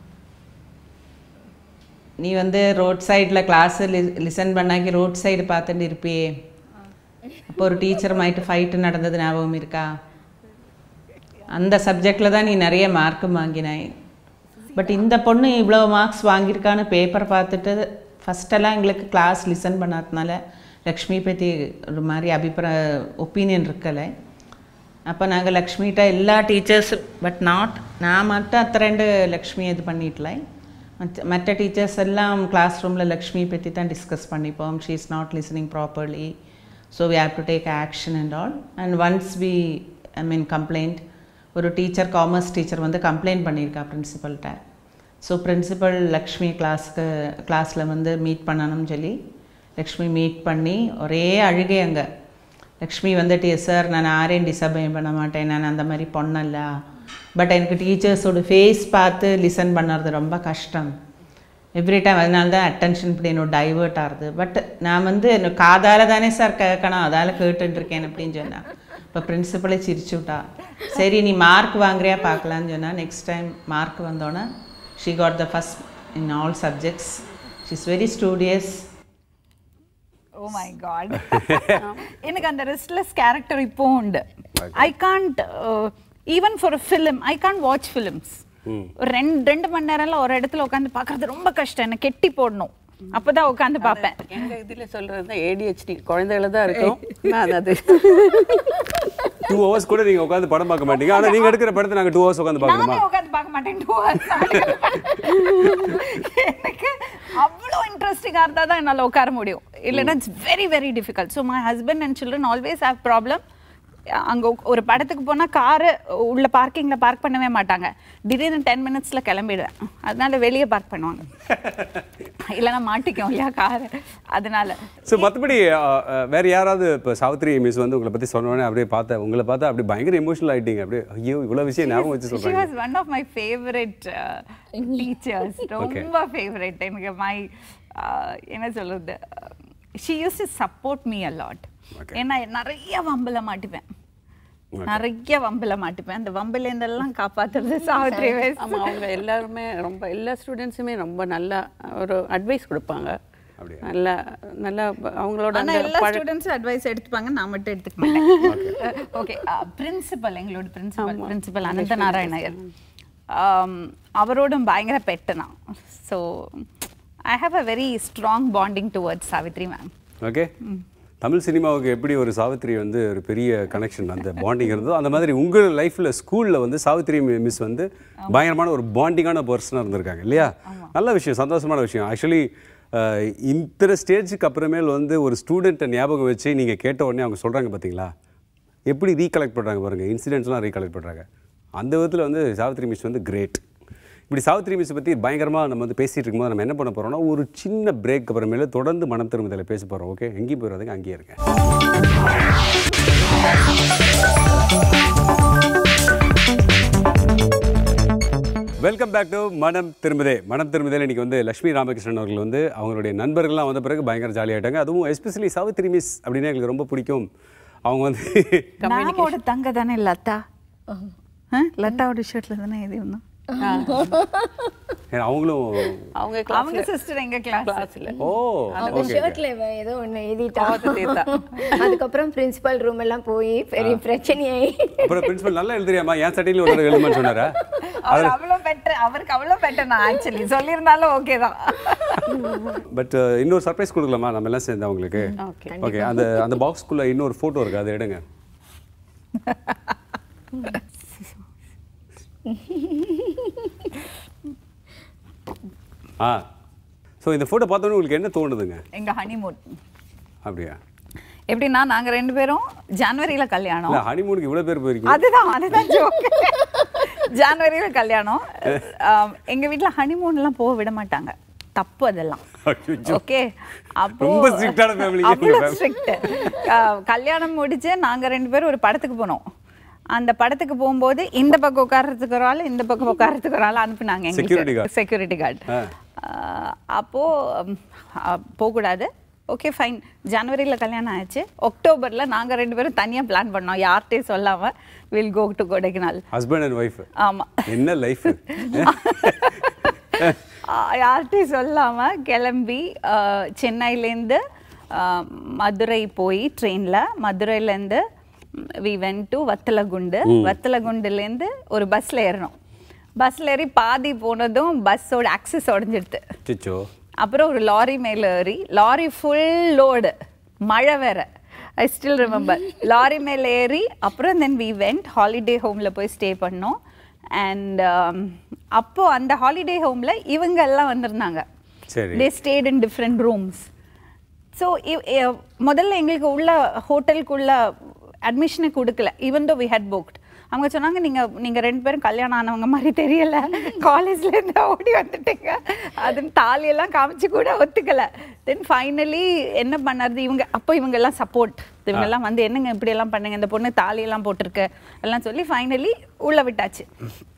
நீ வந்து ரோட் சைடில் கிளாஸு லிசன் பண்ணாக்கி ரோட் சைடு பார்த்துட்டு இருப்பியே அப்போ ஒரு டீச்சர் மாயிட்டு ஃபைட்டு நடந்தது ஞாபகம் இருக்கா அந்த சப்ஜெக்டில் தான் நீ நிறைய மார்க்கு வாங்கினாய் பட் இந்த பொண்ணு இவ்வளோ மார்க்ஸ் வாங்கியிருக்கான்னு பேப்பர் பார்த்துட்டு ஃபஸ்ட்டெல்லாம் எங்களுக்கு கிளாஸ் லிசன் பண்ணாதனால லக்ஷ்மி பற்றி ஒரு மாதிரி அபிப்பிராய ஒப்பீனியன் இருக்கலை அப்போ நாங்கள் லக்ஷ்மிகிட்ட எல்லா டீச்சர்ஸ் பட் நாட் நான் மட்டும் அத்த ரெண்டு லக்ஷ்மி இது பண்ணிட்டல மற்ற மற்ற டீச்சர்ஸ் எல்லாம் கிளாஸ் ரூமில் லக்ஷ்மி பற்றி தான் டிஸ்கஸ் பண்ணிப்போம் she is not listening properly so we have to take action and all and once we I mean complaint ஒரு டீச்சர் காமர்ஸ் டீச்சர் வந்து கம்ப்ளைண்ட் பண்ணியிருக்கா பிரின்சிபல்கிட்ட ஸோ பிரின்சிபல் லக்ஷ்மி கிளாஸ்க்கு கிளாஸில் வந்து மீட் பண்ணணும்னு சொல்லி லக்ஷ்மி மீட் பண்ணி ஒரே அழுகை அங்கே லக்ஷ்மி வந்துட்டு சார் நான் யாரையும் டிசப்பாயின் பண்ண மாட்டேன் நான் அந்த மாதிரி பொண்ணல்ல பட் எனக்கு டீச்சர்ஸோட ஃபேஸ் பார்த்து லிசன் பண்ணுறது ரொம்ப கஷ்டம் எவ்ரி டைம் அதனால தான் அட்டென்ஷன் இப்படி என்னோட டைவர்ட் ஆகுது பட் நான் வந்து என்ன காதால தானே சார் கேட்கணும் அதால கேட்டுட்டு இருக்கேன் அப்படின்னு சொன்னா இப்போ பிரின்சிபலே சிரிச்சு விட்டா சரி நீ மார்க் வாங்குறியா பார்க்கலான்னு சொன்னா நெக்ஸ்ட் டைம் மார்க் வந்தோன்னே she got the first in all subjects she is very studious oh my god எனக்கு அந்த ரெஸ்ட்லெஸ் கேரக்டர் இப்போ உண்டு I can't even for film I can't watch films ரெண்டு ரெண்டு மணி நேரம்ல ஒரு இடத்துல உட்காந்து பார்க்கறது ரொம்ப கஷ்டம் என்ன கெட்டி போடணும் அப்பதான் உட்காந்து பார்ப்பேன் எங்க இதுல சொல்றது ஏடிஹெச்டி குழந்தைகள தான் இருக்கும் நான் அது டூ ஹவர்ஸ் கூட நீங்க உட்காந்து படம் பார்க்க மாட்டீங்க ஆனா நீங்க எடுக்கிற படத்தை நாங்க டூ ஹவர்ஸ் உட்காந்து பார்க்கணுமா நானே உட்காந்து பார்க்க மாட்டேன் two hours. எனக்கு அவ்வளோ இன்ட்ரெஸ்டிங்காக இருந்தால் தான் என்னால் உட்கார முடியும் இல்லைன்னா it's very very difficult so my husband and children always have problem அங்கே ஒரு படத்துக்கு போனால் காரு உள்ள பார்க்கிங்கில் பார்க் பண்ணவே மாட்டாங்க திடீர்னு டென் மினிட்ஸில் கிளம்பிடுவேன் அதனால வெளியே பார்க் பண்ணுவாங்க இல்லைன்னா மாட்டிக்கும் இல்லையா காரு அதனால ஸோ மற்றபடி வேற யாராவது இப்போ சாவித்ரி மிஸ் வந்து உங்களை பத்தி சொன்னோடனே அப்படியே பார்த்தேன் உங்களை பார்த்தா அப்படியே பயங்கர எமோஷனல் ஆயிட்டீங்க அப்படியே ஐயோ இவ்வளவு விஷயம் ஞாபகம் வச்சு ஷி சொல்றாங்க was one of my favourite teachers ரொம்ப ஃபேவரட் எனக்கு மை என்ன சொல்றது she use to support me a lot Okay. ஏன்னா நிறைய வம்பில் மாட்டிப்பேன் நிறைய வம்பில் மாட்டிப்பேன் அந்த வம்பில இருந்தெல்லாம் காப்பாத்துறது சாவித்ரி வேஸ் ஆமா அவங்க எல்லாருமே ரொம்ப எல்லா ஸ்டூடெண்ட்ஸுமே ரொம்ப நல்லா ஒரு அட்வைஸ் கொடுப்பாங்க அப்படியா? நல்லா நல்லா அவங்களோட ஆனா அந்த எல்லா பழ- ஸ்டூடெண்ட்ஸும் அட்வைஸ் எடுத்துப்பாங்க நான் மட்டும் எடுத்துக்க மாட்டேன் ஓகே பிரின்சிபல் எங்களோட பிரின்சிபல் பிரின்சிபல் அனந்த நாராயணயர் ஆம், அவரோடும் பயங்கர பெட்டு நான் so I have a very strong bonding towards Savithri ma'am okay Tamil சினிமாவுக்கு எப்படி ஒரு சாவித்ரி வந்து ஒரு பெரிய கனெக்ஷன் அந்த பாண்டிங் இருந்ததோ அந்த மாதிரி உங்கள் லைஃப்பில் ஸ்கூலில் வந்து சாவித்ரி மிஸ் வந்து பயங்கரமான ஒரு பாண்டிங்கான பர்சனாக இருந்திருக்காங்க இல்லையா நல்ல விஷயம் சந்தோஷமான விஷயம் ஆக்சுவலி இந்த ஸ்டேஜுக்கு அப்புறமேல் வந்து ஒரு ஸ்டூடெண்ட்டை ஞாபகம் வச்சு நீங்கள் கேட்ட உடனே அவங்க சொல்கிறாங்க பார்த்தீங்களா எப்படி ரீகலெக்ட் பண்ணுறாங்க பாருங்கள் இன்சிடென்ட்ஸ்லாம் ரீகலெக்ட் பண்ணுறாங்க அந்த விதத்தில் வந்து சாவித்ரி மிஸ் வந்து கிரேட் இப்படி சாவித்ரி மிஸ் பற்றி பயங்கரமாக நம்ம வந்து பேசிகிட்டு இருக்கும்போது நம்ம என்ன பண்ண போகிறோம்னா ஒரு சின்ன பிரேக் அப்புறமேல தொடர்ந்து மனம் திரும்பதில் பேச போகிறோம் ஓகே எங்கேயும் போயிடாதீங்க அங்கேயே இருக்கேன் வெல்கம் பேக் டு மனம் திரும்பதே மனம் திரும்பதே இன்னைக்கு வந்து லட்சுமி ராமகிருஷ்ணன் அவர்கள் வந்து அவங்களுடைய நண்பர்கள்லாம் வந்த பிறகு பயங்கர ஜாலியாயிட்டாங்க அதுவும் எஸ்பெஷலி சாவித்ரி மிஸ் அப்படின்னா எங்களுக்கு ரொம்ப பிடிக்கும் அவங்க வந்து மேமோட தங்க தானே லதா ஆ? லதாவோட ஷர்ட்ல தானே எது ஒன்றும் ஏன்னா அவங்களும் அவங்க அவங்க கிளாஸ்ல சிஸ்டர் எங்க கிளாஸ் கிளாஸ்ல ஓ அந்த ஓகே ஷர்ட்ல இவன் ஏதோ ஒண்ணு எழுதிட்டா பார்த்து தீர்த்தா. அதுக்கப்புறம் பிரின்சிபல் ரூம் எல்லாம் போய் பெரிய பிரச்சனையாயி அப்புறம் பிரின்சிபல் நல்லா எழுதுறியாமா என் சட்டையில ஒரு தடவை எழுதுமான்னு சொன்னாரா அவர் அவ்வளோ பெட்டர் அவருக்கு அவ்வளோ பெட்டர் நான் ஆக்சுவலி சொல்லியிருந்தாலும் ஓகே தான் பட் இன்னொரு சர்ப்ரைஸ் கொடுக்கலாமா நம்ம எல்லாம் சேர்ந்து அவங்களுக்கு ஓகே அந்த அந்த பாக்ஸ்க்குள்ள இன்னொரு ஃபோட்டோ இருக்கு அதை எடுங்க ஆ ஸோ இந்த ஃபோட்டோ பார்த்தோன்னே உங்களுக்கு என்ன தோணுதுங்க எங்க ஹனிமூன் அப்படியா எப்படின்னா நாங்க ரெண்டு பேரும் ஜனவரியில கல்யாணம் இல்லை ஹனிமூனுக்கு இவ்வளோ பேர் போயிருக்கீங்க அதுதான் அதுதான் joke. ஜனவரியில கல்யாணம் ஆம், எங்க வீட்ல ஹனிமூன் எல்லாம் போக விட மாட்டாங்க தப்பு அதெல்லாம் அச்சச்சோ. ஓகே அப்போ ரொம்ப strict-ஆன family ங்க அவ்வளோ உங்க ஸ்ட்ரிக்ட் கல்யாணம் முடிச்சு நாங்க ரெண்டு பேரும் ஒரு படத்துக்கு போனோம் அந்த படத்துக்கு போகும்போது இந்த பக்கம் உட்கார்றதுக்கு ஒரு ஆள் இந்த பக்கம் உட்கார்றதுக்கு ஒரு ஆள் அனுப்புனாங்க Security guard. செக்யூரிட்டி கார்டு ஆ. அப்போ ம், அ, போகக்கூடாது ஓகே ஃபைன் ஜனவரியில் கல்யாணம் ஆயிடுச்சு அக்டோபரில் நாங்கள் ரெண்டு பேரும் தனியாக பிளான் பண்ணோம் யார்கிட்டையும் சொல்லாமல் will go to Kodaikanal husband and wife ஆமாம் என்ன லைஃப் யார்கிட்டையும் சொல்லாமல் கிளம்பி அஹ், சென்னையிலேருந்து அஹ், மதுரை போய் ட்ரெயினில் மதுரையிலேருந்து வி வென் டு வத்தலகுண்டு வத்தலகுண்டுலேருந்து ஒரு பஸ்ஸில் ஏறணும் பஸ்ஸில் ஏறி பாதி போனதும் பஸ்ஸோட ஆக்சஸ் உடஞ்சிடுது சிச்சோ அப்புறம் ஒரு லாரி மேல ஏறி லாரி ஃபுல் லோடு மழை வேற ஐ ஸ்டில் ரிமெம்பர் லாரி மேல ஏறி அப்புறம் தென் வி வெண்ட் ஹாலிடே ஹோமில் போய் ஸ்டே பண்ணோம் அண்ட் அப்போ அந்த ஹாலிடே ஹோமில் இவங்க எல்லாம் வந்திருந்தாங்க சரி. They stayed in different rooms so முதல்ல எங்களுக்கு உள்ள ஹோட்டலுக்குள்ள அட்மிஷனை கொடுக்கல even though we had booked அவங்க சொன்னாங்க நீங்க நீங்க ரெண்டு பேரும் கல்யாணம் ஆனவங்க மாதிரி தெரியல காலேஜ்ல இருந்து ஓடி வந்துட்டீங்க அதுன்னு தாலியெல்லாம் காமிச்சு கூட ஒத்துக்கல தென் ஃபைனலி என்ன பண்ணறது இவங்க அப்போ இவங்க எல்லாம் சப்போர்ட் இவங்க எல்லாம் வந்து என்னங்க இப்படி எல்லாம் பண்ணுங்க இந்த பொண்ணு தாலியெல்லாம் போட்டிருக்கு எல்லாம் சொல்லி ஃபைனலி உள்ள விட்டாச்சு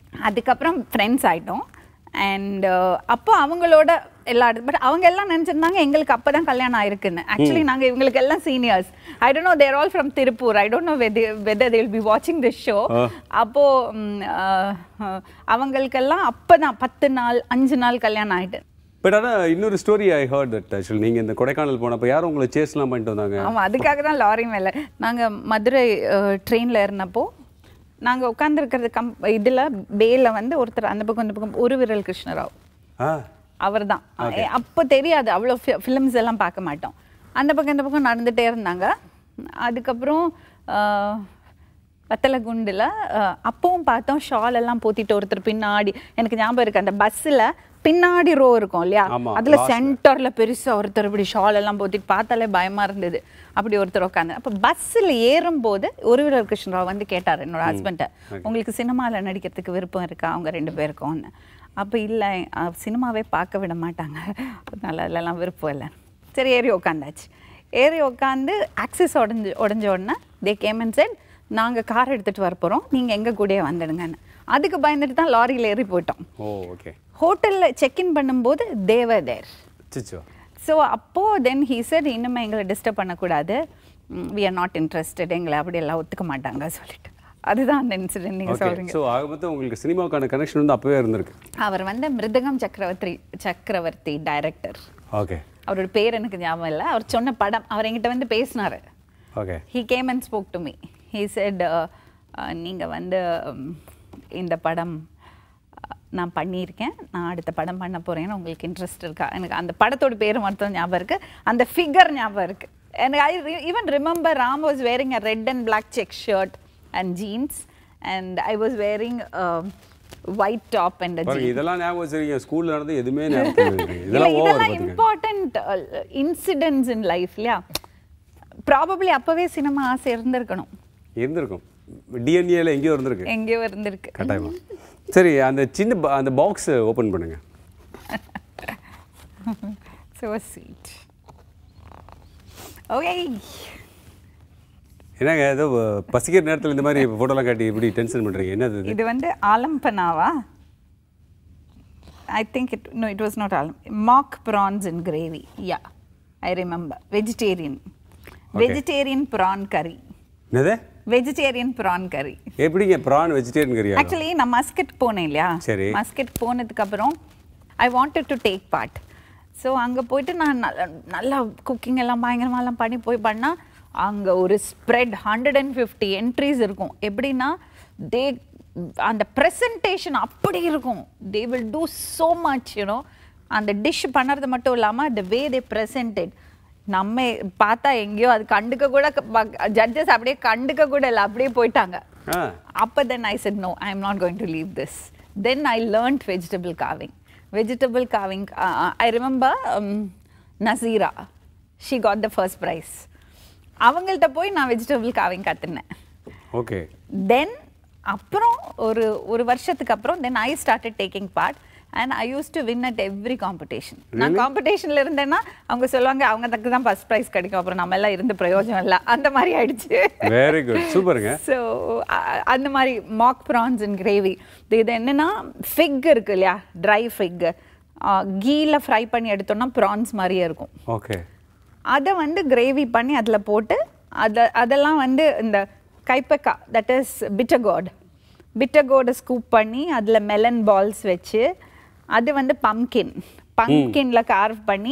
அதுக்கப்புறம் ஃப்ரெண்ட்ஸ் ஆயிட்டோம் அண்ட் அப்போ அவங்களோட எல்லா பட் அவங்க எல்லாம் நினச்சிருந்தாங்க எங்களுக்கு அப்போ தான் கல்யாணம் ஆயிருக்குன்னு ஆக்சுவலி நாங்கள் இவங்களுக்கு எல்லாம் seniors I don't know there all from Tiruppur I don't know whether they will be வாட்சிங் திஸ் ஷோ அப்போ ம், அஹ், அஹ், அவங்களுக்கெல்லாம் அப்போ தான் பத்து நாள் அஞ்சு நாள் கல்யாணம் ஆயிட்டு பட் ஆனால் இன்னொரு story I heard that actually நீங்கள் இந்த கொடைக்கானல் போனப்போ யாரும் உங்களை சேஸ்லாம் பண்ணிட்டு வந்தாங்க ஆமாம் அதுக்காக தான் லாரி மேலே நாங்கள் மதுரை ட்ரெயினில் ஏறினப்போ நாங்கள் உட்காந்துருக்கிறது கம் இதில் பேல வந்து ஒருத்தர் அந்த பக்கம் இந்த பக்கம் ஒரு விரல் கிருஷ்ணராவ் ஆ அவர் தான் அப்போ தெரியாது அவ்வளோ ஃபிலிம்ஸ் எல்லாம் பார்க்க மாட்டோம் அந்த பக்கம் இந்த பக்கம் நடந்துகிட்டே இருந்தாங்க அதுக்கப்புறம் ஆஹ், வத்தலகுண்டில் ஆஹ், அப்பவும் பார்த்தோம் ஷால் எல்லாம் போத்திட்டு ஒருத்தர் பின்னாடி எனக்கு ஞாபகம் இருக்கு அந்த பஸ்ஸில் பின்னாடி ரோ இருக்கும் இல்லையா ஆமா, அதில் last ல. சென்டரில் பெருசா ஒருத்தர் இப்படி ஷால் எல்லாம் போத்திட்டு பார்த்தாலே பயமா இருந்தது அப்படி ஒருத்தர் உட்காந்து அப்போ பஸ்ஸில் ஏறும்போது ஒரு வீரர் கிருஷ்ணராவ் வந்து கேட்டார் என்னோட ஹஸ்பண்ட்டை உங்களுக்கு சினிமாவில் நடிக்கிறதுக்கு விருப்பம் இருக்கா அவங்க ரெண்டு பேருக்கும்னு அப்போ இல்லை சினிமாவே பார்க்க விட மாட்டாங்க அதனால அதெல்லாம் விருப்பம் இல்லை சரி ஏறி உட்காந்தாச்சு ஏறி உட்காந்து ஆக்சிஸ் உடஞ்சி உடஞ்ச உடனே தே கேம் அண்ட் செட் நாங்கள் கார் எடுத்துகிட்டு வர போகிறோம் நீங்கள் எங்கள் கூடயே வந்துடுங்கன்னு அதுக்கு பயந்துட்டு தான் லாரியில் ஏறி போயிட்டோம் ஓ ஓகே ஹோட்டலில் செக்இன் பண்ணும்போது தேவர் தேர் சிச்சோ ஸோ அப்போது தென் ஹீ said இனிமே எங்களை டிஸ்டர்ப் பண்ணக்கூடாது வி ஆர் நாட் இன்ட்ரெஸ்டட் எங்களை அப்படி எல்லாம் ஒத்துக்க மாட்டாங்க சொல்லிட்டு அதுதான் அந்த இன்சிடென்ட் நீங்கள் ஓகே சொல்கிறீங்க ஸோ ஆக மொத்தம் உங்களுக்கு சினிமாவுக்கான கனெக்ஷன் வந்து அப்பவே இருந்திருக்கு அவர் வந்து மிருதகம் சக்கரவர்த்தி சக்கரவர்த்தி டைரக்டர் ஓகே அவரோட பேர் எனக்கு ஞாபகம் இல்லை அவர் சொன்ன படம் அவர் என்கிட்ட வந்து பேசினார் okay he came and spoke to me he said நீங்கள் வந்து um, இந்த படம் uh, நான் பண்ணியிருக்கேன் நான் அடுத்த படம் பண்ண போகிறேன்னு உங்களுக்கு இன்ட்ரெஸ்ட் இருக்கா எனக்கு அந்த படத்தோட பேர் மட்டும் ஞாபகம் இருக்குது அந்த ஃபிகர் ஞாபகம் இருக்குது எனக்கு I even remember Ram was wearing a red and black check shirt and jeans and I was wearing white top and பாருங்க ஜீன்ஸ் இதெல்லாம் ஞாபகம் வச்சிருக்கீங்க ஸ்கூல்ல நடந்து எதுவுமே ஞாபகம் இல்லை. இல்ல, இதெல்லாம் ஓவர் இதெல்லாம் பார்த்துங்க இம்பார்ட்டன்ட் இன்சிடென்ட்ஸ் இன் லைஃப் இல்லையா ப்ராபப்ளி அப்பவே சினிமா ஆசை இருந்திருக்கணும் இருந்திருக்கும் டிஎன்ஏல எங்கேயோ இருந்திருக்கு எங்கேயோ இருந்திருக்கு கட்டாயமா சரி அந்த சின்ன ப- அந்த பாக்ஸ் ஓபன் பண்ணுங்க so sweet ஓகே என்னங்க ஏதோ அஹ், பசிக்கிற நேரத்தில் இந்த மாதிரி ஃபோட்டோலாம் காட்டி இப்படி டென்ஷன் பண்றீங்க என்னது இது இது வந்து ஆலம்பனாவா I think it no it was not ஆலம் mock prawns in gravy yeah I remember vegetarian vegetarian prawn curry என்னது வெஜிடேரியன் ப்ரான் கறி எப்படிங்க ப்ரான் வெஜிடேரியன் கறியா ஆக்சுவலி நான் மஸ்கட் போனேன் இல்லையா சரி. மஸ்கட் போனதுக்கு அப்புறம் I wanted to take part so அங்கே போயிட்டு நான் நல்ல நல்லா குக்கிங் எல்லாம் பயங்கரமாலாம் பண்ணி போய் பண்ணால் அங்கே ஒரு spread hundred and fifty entries இருக்கும் எப்படின்னா தே அந்த ப்ரெசன்டேஷன் அப்படி இருக்கும் they will do so much you know அந்த டிஷ் பண்ணுறது மட்டும் இல்லாமல் the வே தே presented நம்ம பார்த்தா எங்கேயோ அது கண்டுக்க கூட ஜட்ஜஸ் அப்படியே கண்டுக்க கூட இல்லை அப்படியே போயிட்டாங்க ஆ அப்போ then I said no I am not going to leave this then I learned vegetable carving vegetable carving I remember Naseera she got the first prize அவங்கள்ட்ட போய் நான் வெஜிடபிள் காவிங் கற்றுனேன் ஓகே தென் அப்புறம் ஒரு ஒரு வருஷத்துக்கு அப்புறம் then I started taking part and I use to win at every competition நான் காம்படிஷனில் இருந்தேன்னா அவங்க சொல்லுவாங்க அவங்க தக்கு தான் ஃபர்ஸ்ட் ப்ரைஸ் கிடைக்கும் அப்புறம் நம்ம எல்லாம் இருந்து பிரயோஜனம் இல்லை அந்த மாதிரி ஆயிடுச்சு வெரி குட் சூப்பருங்க ஸோ அந்த மாதிரி மாக் ப்ரான்ஸ் அண்ட் கிரேவி இது என்னன்னா ஃபிக் இருக்கு இல்லையா ட்ரை ஃபிக் கீல ஃப்ரை பண்ணி எடுத்தோம்னா ப்ரான்ஸ் மாதிரியே இருக்கும் ஓகே அதை வந்து கிரேவி பண்ணி அதில் போட்டு அதை அதெல்லாம் வந்து இந்த கைப்பக்கா தட் இஸ் பிட்டகோட் பிட்டகோடை ஸ்கூப் பண்ணி அதில் மெலன் பால்ஸ் வச்சு அது வந்து பம்கின் பம்கின்ல கார்வ் பண்ணி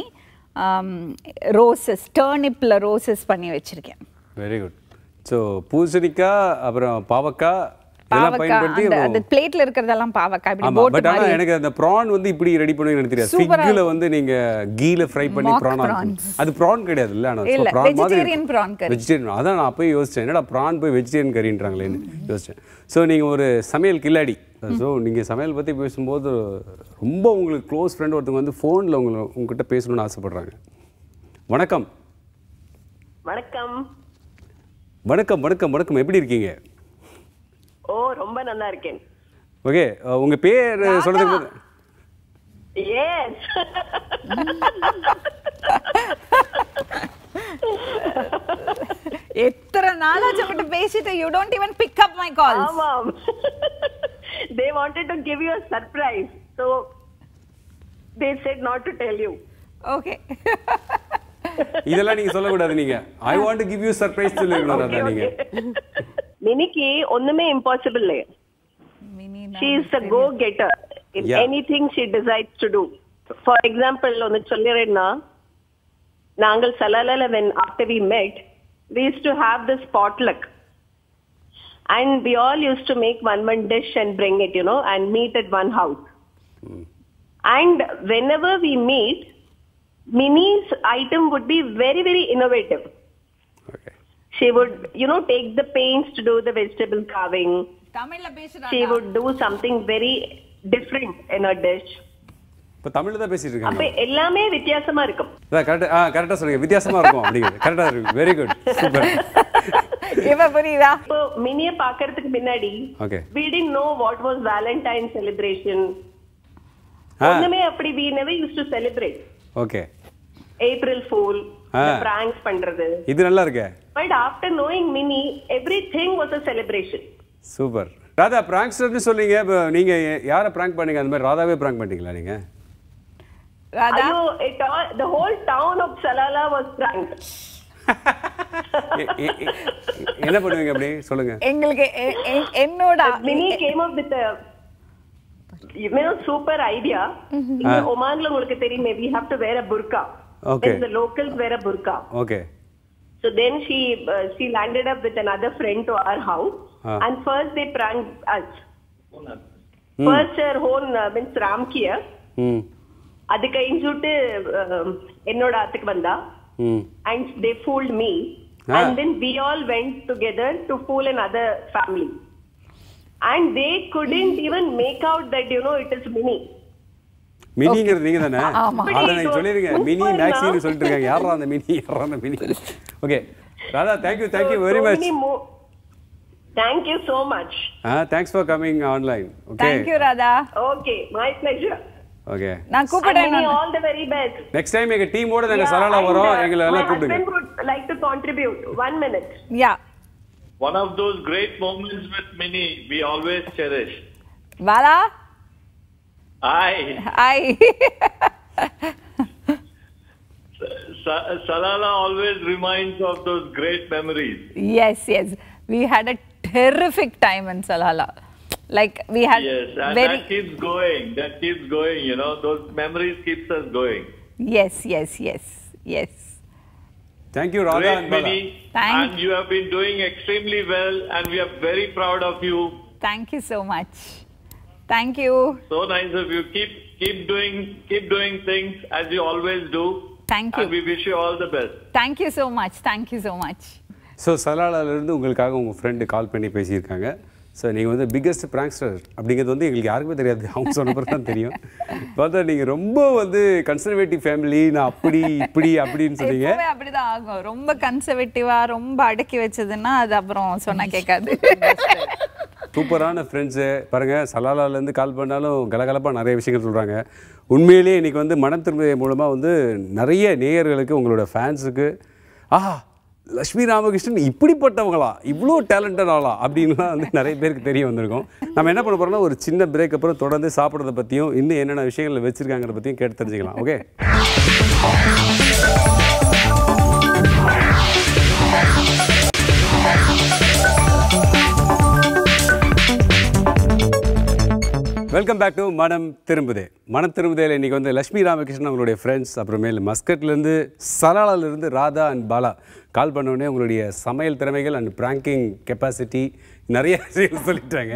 ரோசஸ் டர்னிப்பில் ரோசஸ் பண்ணி வச்சுருக்கேன் வெரி குட் ஸோ பூசணிக்காய் அப்புறம் பாவக்காய் இதெல்லாம் பாவக்காய் பயன்படுத்தி அந்த அந்த பிளேட்ல இருக்கிறதெல்லாம் பாவக்காய் இப்படி ஆமா போட்டு பட் ஆனா மாதிரி எனக்கு அந்த ப்ரான் வந்து இப்படி ரெடி பண்ணுவீங்க எனக்கு தெரியாது Super ஆ ஃபிக்ல வந்து நீங்க கீல ஃப்ரை பண்ணி Mock ப்ரான் prawns. அது ப்ரான் கிடையாது இல்ல ஆனா இல்ல, ப்ரான் மாதிரி vegetarian prawn curry. வெஜிடேரியன் அதான் நான் அப்பயே யோசிச்சேன் என்னடா ப்ரான் போய் வெஜிடேரியன் கறின்றாங்களேன்னு யோசிச்சேன் ஸோ நீங்க ஒரு சமையல் கில்லாடி ஸோ நீங்க சமையல் பத்தி பேசும்போது ரொம்ப உங்களுக்கு க்ளோஸ் ஃப்ரெண்ட் ஒருத்தவங்க வந்து ஃபோனில் உங்களை உங்ககிட்ட பேசணும்னு ஆசைப்படுறாங்க வணக்கம் வணக்கம் வணக்கம் வணக்கம் வணக்கம் எப்படி இருக்கீங்க ஓ ரொம்ப நல்லா இருக்கேன் ஓகே உங்க பேர் சொல்றதுக்கு முன்னாடி- எஸ் எத்தனை நாளாச்சு உங்ககிட்ட பேசிட்டு you don't even pick up my call ஆமாம் they wanted to give you a surprise. So they said not to tell you. Okay இதெல்லாம் நீங்க சொல்லக்கூடாது நீங்க I want to give you surprise சொல்லிருக்கணும் ராதா நீங்க மினிக்கு ஒண்ணுமே இம்பாசிபிள் இல்லையே Mini she is a go getter in Yeah. anything she decides to do for example ஒன்னு சொல்லிடுறேன்னா நாங்கள் சலாலால when after we met we used to have this potluck and we all used to make one one dish and bring it you know and meet at one house and whenever we meet Minnie's item would be very very innovative okay she would you know take the pains to do the vegetable carving தமிழ்ல பேசுறா she would do something very different in her dish இப்போ தமிழ்ல தான் பேசிட்டு அப்ப இருக்காங்க எல்லாமே வித்தியாசமா இருக்கும் கரெக்டா ஆ கரெக்டா சொல்லுங்க வித்தியாசமா இருக்கும் அப்படிங்கிறது கரெக்டா இருக்கு வெரி குட் சூப்பர் இப்ப புரியுதா இப்போ மினிய பாக்குறதுக்கு முன்னாடி okay we didn't know what was valentine celebration ஆ ஒண்ணுமே அப்படி we never used to celebrate okay april fool ஆ. the pranks பண்றது இது நல்லா இருக்கே but after knowing mini everything was a celebration super Radha பிராங்க்ஸ்டர்னு சொன்னீங்க இப்போ நீங்க யாரை பிராங்க் பண்ணீங்க அந்த மாதிரி ராதாவே பிராங்க் பண்ணிட்டீங்களா நீங்க ராதா ஐயோ it all the whole town of salala was pranked எ- எ- எ- என்ன பண்ணுவீங்க அப்படி சொல்லுங்க எங்களுக்கு எ- எ- என்னோட Mini came up with you know super idea இங்க ஒமான்ல உங்களுக்கு தெரியுமே we have to wear a burqa Okay. Then the locals wear a burqa okay so then she uh, she landed up with another friend to our house Ah. and first they pranked us first her own uh, means ramkiya ம் அது கழிஞ்சுட்டு uh, என்னோட ஆத்துக்கு வந்தா ம் and they fooled me Ah. and then we all went together to fool another family and they couldn't even make out that you know it is mini மினிங்கிறது நீங்க தானே ஆமா. அதை நீங்க சொல்லிருங்க மினி சூப்பர்ண்ணா. மேக்ஸின்னு சொல்லிட்டு இருக்காங்க யாரா அந்த மினி யாரா அந்த Mini okay Radha thank you thank you So- very so much many more- Thank you so much. ஆ thanks for coming online okay thank you Radha Okay, my pleasure. Okay நான் And கூப்பிடுறேன் Mini, நானு. all the very best. Next time எங்க டீமோட நாங்க Yeah, Salalah and, வரோம் uh, எங்களை my எல்லாம் கூப்பிடுங்க husband would like to contribute. One minute. Yeah One of those great moments with Minnie we always cherish. Bala I, hi Sa- Salala always reminds of those great memories. yes yes we had a terrific time in salala like we had Yes, and very that keeps going. That keeps going. You know, those memories keeps us going. yes yes yes yes thank you Radha Great, and Bala Minnie, Thank- and you have been doing extremely well, and we are very proud of you. thank you so much thank you So nice of you. Keep keep doing keep doing things as you always do. Thank you. And we wish you all the best. thank you so much thank you so much so சலாலாலேருந்து உங்களுக்காக உங்கள் friend call பண்ணி பேசியிருக்காங்க so நீங்கள் வந்து biggest prankster அப்படிங்கிறது வந்து எங்களுக்கு யாருக்குமே தெரியாது அவங்க சொன்ன பிறகு தான் தெரியும் பார்த்தா நீங்கள் ரொம்ப வந்து கன்சர்வேட்டிவ் ஃபேமிலி நான் அப்படி இப்படி அப்படின்னு சொன்னீங்க எப்பவுமே அப்படிதான் ஆகும் ரொம்ப கன்சர்வேட்டிவா ரொம்ப அடக்கி வச்சதுன்னா அது அப்புறம் சொன்னா கேட்காது சூப்பரான ஃப்ரெண்ட்ஸு பாருங்கள் சலாலாலேருந்து கால் பண்ணாலும் கலகலப்பாக நிறைய விஷயங்கள் சொல்கிறாங்க உண்மையிலேயே இன்றைக்கி வந்து மனம் திரும்பிய மூலமாக வந்து நிறைய நேயர்களுக்கு உங்களோட ஃபேன்ஸுக்கு ஆஹா லக்ஷ்மி ராமகிருஷ்ணன் இப்படிப்பட்டவங்களா இவ்வளோ டேலண்டட் ஆளா அப்படின்லாம் வந்து நிறைய பேருக்கு தெரிய வந்திருக்கும் நம்ம என்ன பண்ண போகிறோம்னா ஒரு சின்ன பிரேக் அப்புறம் தொடர்ந்து சாப்பிட்றத பற்றியும் இன்னும் என்னென்ன விஷயங்கள் வச்சுருக்காங்கிறத பற்றியும் கேட்டு தெரிஞ்சுக்கலாம் okay welcome back to Manam Thirumbuthe மனம் திரும்புதேல இன்னைக்கு வந்து லட்சுமி ராமகிருஷ்ணன் அவங்களுடைய ஃப்ரெண்ட்ஸ் அப்புறமேல் மஸ்கட்லேருந்து சலாலாலேருந்து ராதா அண்ட் பாலா கால் பண்ண உடனே உங்களுடைய சமையல் திறமைகள் அண்ட் பிராங்கிங் கெப்பாசிட்டி நிறைய விஷயங்கள் சொல்லிட்டாங்க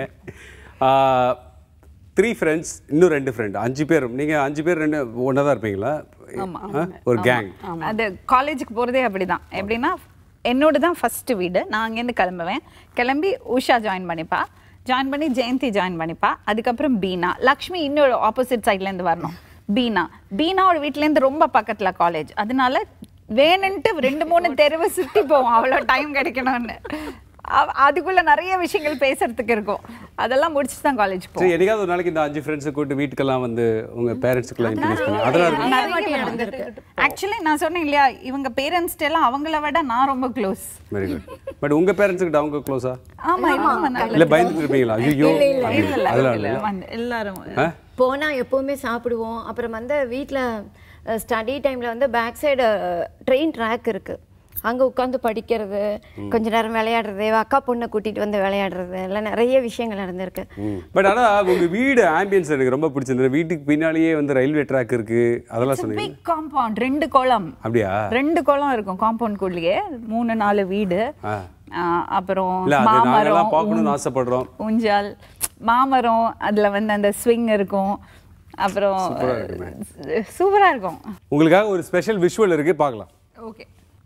த்ரீ ஃப்ரெண்ட்ஸ் இன்னும் ரெண்டு ஃப்ரெண்ட் அஞ்சு பேர் நீங்கள் அஞ்சு பேர் ரெண்டு ஒன்றா தான் இருப்பீங்களா ஆ? ஒரு கேங் அது காலேஜுக்கு போகிறதே அப்படிதான் எப்படின்னா என்னோட தான் ஃபர்ஸ்ட் வீடு நான் அங்கேருந்து கிளம்புவேன் கிளம்பி உஷா ஜாயின் பண்ணிப்பா ஜாயின் பண்ணி ஜெயந்தி ஜாயின் பண்ணிப்பா அதுக்கப்புறம் பீனா லக்ஷ்மி இன்னொரு ஆப்போசிட் சைட்லேருந்து வரணும் பீனா பீனாவோட வீட்டிலேருந்து ரொம்ப பக்கத்தில் காலேஜ் அதனால வேணுன்ட்டு ரெண்டு மூணு தெருவை சுற்றி போவோம் அவ்வளோ டைம் கிடைக்கணும்னு அ- அதுக்குள்ள நிறைய விஷயங்கள் பேசுறதுக்கு இருக்கும் அதெல்லாம் முடிச்சுட்டு தான் காலேஜ் போவோம் சரி என்னைக்காவது ஒரு நாளைக்கு இந்த அஞ்சு ஃப்ரெண்ட்ஸை கூட்டு வீட்டுக்கெல்லாம் வந்து உங்க பேரண்ட்ஸுக்கெல்லாம் இன்ட்ரடியூஸ் பண்ணி அதெல்லாம் இருக்கும் ஆக்சுவலி நான் சொன்னேன் இல்லையா இவங்க பேரண்ட்ஸ் எல்லாம் அவங்கள விட நான் ரொம்ப க்ளோஸ் வெரி குட் பட் உங்க பேரண்ட்ஸுக்கிட்ட அவங்க க்ளோஸா ஆமா ஆமா நல்ல இல்ல பயந்துட்டு இருப்பீங்களா ஐயோ அதெல்லாம் இல்லை வந்து எல்லாரும் போனால் எப்போவுமே சாப்பிடுவோம் அப்புறம் வந்து வீட்டில் ஸ்டடி டைமில் வந்து பேக் சைடு ட்ரெயின் ட்ராக் இருக்குது அங்கே உட்காந்து படிக்கிறது கொஞ்ச நேரம் விளையாடுறது அக்கா பொண்ணை கூட்டிகிட்டு வந்து விளையாடுறது எல்லாம் நிறைய விஷயங்கள் நடந்திருக்கு பட் ஆனா உங்க வீடு ஆம்பியன்ஸ் எனக்கு ரொம்ப பிடிச்சிருந்தது வீட்டுக்கு பின்னாலேயே வந்து ரயில்வே ட்ராக் இருக்கு அதெல்லாம் சொன்னீங்க பிக் காம்பவுண்ட் ரெண்டு குளம் அப்படியா ரெண்டு குளம் இருக்கும் காம்பவுண்ட் குள்ளேயே மூணு நாலு வீடு ஆ. ஆ, அப்புறம் இல்ல அது நாங்கெல்லாம் மாமரம் பார்க்கணும்னு ஆசைப்படுறோம் ஊஞ்சல் மாமரம் அதுல வந்து அந்த ஸ்விங் இருக்கும் அப்புறம் சூப்பரா இருக்குமே. சூப்பரா இருக்கும் உங்களுக்காக ஒரு ஸ்பெஷல் விஷுவல் இருக்கு பார்க்கலாம் ஓகே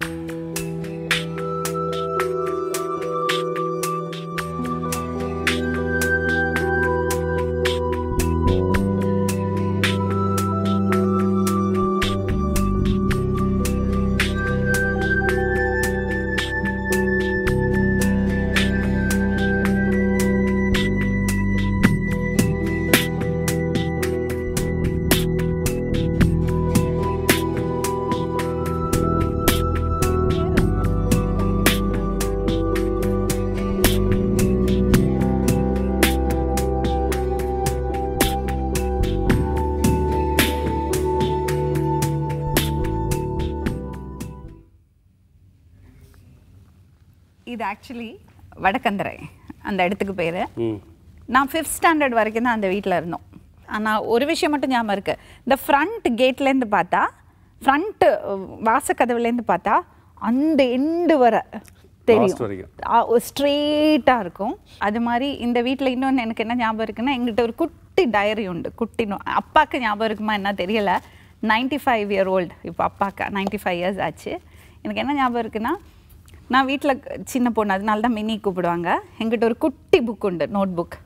இது ஆக்சுவலி வடக்கந்தரை அந்த இடத்துக்கு பேர் நான் ஃபிஃப்த் ஸ்டாண்டர்ட் வரைக்கும் தான் அந்த வீட்டில் இருந்தோம் ஆனால் ஒரு விஷயம் மட்டும் ஞாபகம் இருக்கு இந்த ஃப்ரண்ட் கேட்லேருந்து பார்த்தா ஃப்ரண்ட்டு வாசக்கதவுலேருந்து பார்த்தா அந்த எண்டு வர Last வரைக்கும். தெரியும் ஸ்ட்ரெயிட்டாக இருக்கும் அது மாதிரி இந்த வீட்டில் இன்னொன்று எனக்கு என்ன ஞாபகம் இருக்குன்னா எங்கிட்ட ஒரு குட்டி டயரி உண்டு குட்டி நோ அப்பாவுக்கு ஞாபகம் இருக்குமா என்ன தெரியல 95 ஃபைவ் இயர் ஓல்டு இப்போ அப்பாவுக்கு 95 ஃபைவ் இயர்ஸ் ஆச்சு எனக்கு என்ன ஞாபகம் இருக்குன்னா நான் வீட்டில் சின்ன பொண்ணு அதனால தான் மினி கூப்பிடுவாங்க எங்கிட்ட ஒரு குட்டி புக் உண்டு நோட் புக்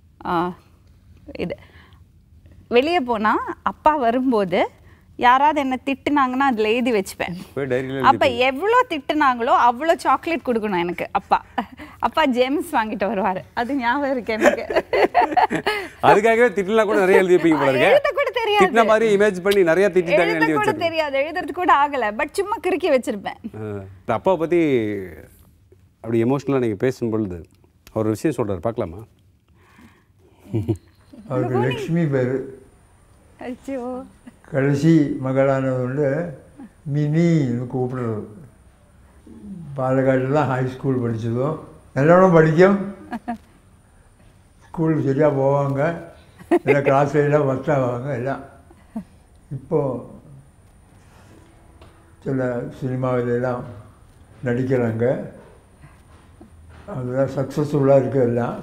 இது வெளியே போனால் அப்பா வரும்போது யாராவது என்ன திட்டுனாங்கன்னா அதில் எழுதி வச்சுப்பேன் போய் டைரியில அப்ப எவ்வளோ திட்டுனாங்களோ அவ்வளோ சாக்லேட் கொடுக்கணும் எனக்கு அப்பா அப்பா ஜெம்ஸ் வாங்கிட்டு வருவாரு அது ஞாபகம் இருக்கு எனக்கு அதுக்காகவே திட்டலாம் கூட நிறைய எழுதி வைப்பீங்க போல எழுத இருக்கு கூட தெரியாது. திட்டின மாதிரி இமேஜ் பண்ணி நிறைய திட்டிட்டாங்க எழுத எழுதி கூட வச்சிருக்கேன் தெரியாது எழுதுறது கூட ஆகல பட் சும்மா கிறுக்கி வச்சிருப்பேன் அப்பாவை பத்தி அப்படி எமோஷ்னலாக நீங்க பேசும் பொழுது அவர் ஒரு விஷயம் சொல்றாரு பார்க்கலாமா அவருக்கு லக்ஷ்மி பேர் ஐயோ கடைசி மகளானது மினின்னு கூப்பிடுறது பாலக்காட்டில் தான் ஹை ஸ்கூல் படித்ததும் நல்லவனும் படிக்கும் ஸ்கூலுக்கு சரியாக போவாங்க எல்லாம் கிளாஸ் எல்லாம் ஃபஸ்ட் ஆவாங்க எல்லாம் இப்போது சில சினிமாவில எல்லாம் நடிக்கிறாங்க அதெல்லாம் சக்ஸஸ்ஃபுல்லாக இருக்குது எல்லாம்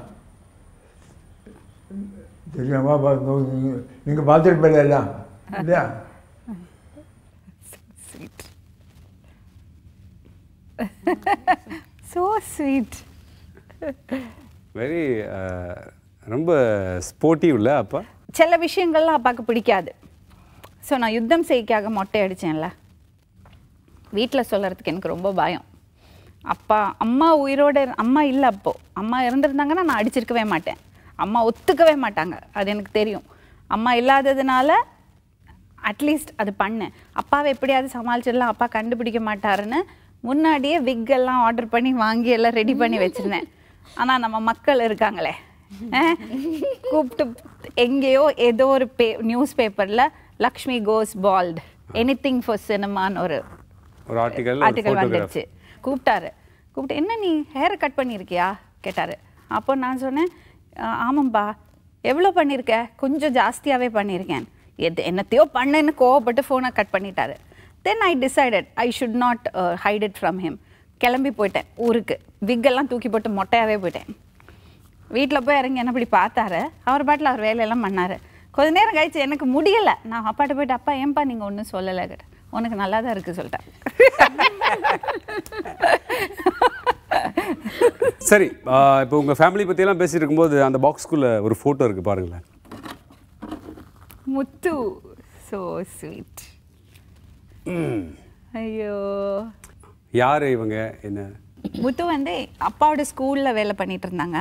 தெரியாமா நீங்கள் பார்த்துருப்பீங்க எல்லாம் இல்லையா ஸ்வீட் ஸோ ஸ்வீட் வெரி ரொம்ப ஸ்போர்ட்டிவ் இல்லை அப்பா சில விஷயங்கள்லாம் அப்பாவுக்கு பிடிக்காது ஸோ நான் யுத்தம் செய்க்காக மொட்டை அடித்தேன்ல வீட்டில் சொல்கிறதுக்கு எனக்கு ரொம்ப பயம் அப்பா அம்மா உயிரோட இரு- அம்மா இல்லை அப்போ அம்மா இருந்திருந்தாங்கன்னா நான் அடிச்சிருக்கவே மாட்டேன் அம்மா ஒத்துக்கவே மாட்டாங்க அது எனக்கு தெரியும் அம்மா இல்லாததுனால அட்லீஸ்ட் அது பண்ணேன் அப்பாவை எப்படியாவது சமாளிச்சிடலாம் அப்பா கண்டுபிடிக்க மாட்டாருன்னு முன்னாடியே wig எல்லாம் ஆர்டர் பண்ணி வாங்கி எல்லாம் ரெடி பண்ணி வச்சிருந்தேன் ஆனால் நம்ம மக்கள் இருக்காங்களே அஹ், கூப்பிட்டு எங்கேயோ ஏதோ ஒரு பே நியூஸ் பேப்பரில் Lakshmi goes bald anything for சினிமான்னு ஒரு ஒரு ஆர்டிகல் ஆர்டிகல் வந்துடுச்சு கூப்பிட்டாரு கூப்பிட்டு என்ன நீ ஹேரை கட் பண்ணியிருக்கியா கேட்டார் அப்போ நான் சொன்னேன் "ஆ, ஆமாம்பா எவ்வளோ பண்ணியிருக்க கொஞ்சம் ஜாஸ்தியாகவே பண்ணியிருக்கேன் எது என்னத்தையோ பண்ணேன்னு கோவப்பட்டு ஃபோனை கட் பண்ணிட்டாரு then I decided I should not hide it from him கிளம்பி போயிட்டேன் ஊருக்கு விக்கெல்லாம் தூக்கி போட்டு மொட்டையாகவே போயிட்டேன் வீட்டில் போய் இறங்கி என்ன இப்படி பார்த்தாரு அவர் பாட்டில் அவர் வேலையெல்லாம் பண்ணார் கொஞ்ச நேரம் கழிச்சு எனக்கு முடியலை நான் அப்பாட்ட போயிட்டு அப்பா ஏன்பா நீங்கள் ஒன்றும் சொல்லலை கேட்டேன் உனக்கு நல்லா தான் இருக்குது சொல்லிட்டேன் சரி ஆஹ் இப்போ உங்க ஃபேமிலி பற்றியெல்லாம் பேசிட்டு இருக்கும்போது அந்த பாக்ஸ்க்குள்ள ஒரு ஃபோட்டோ இருக்கு பாருங்களேன் முத்து ஸோ ஸ்வீட் ஐயோ யார் இவங்க என்ன முத்து வந்து அப்பாவோட ஸ்கூலில் வேலை பண்ணிட்டு இருந்தாங்க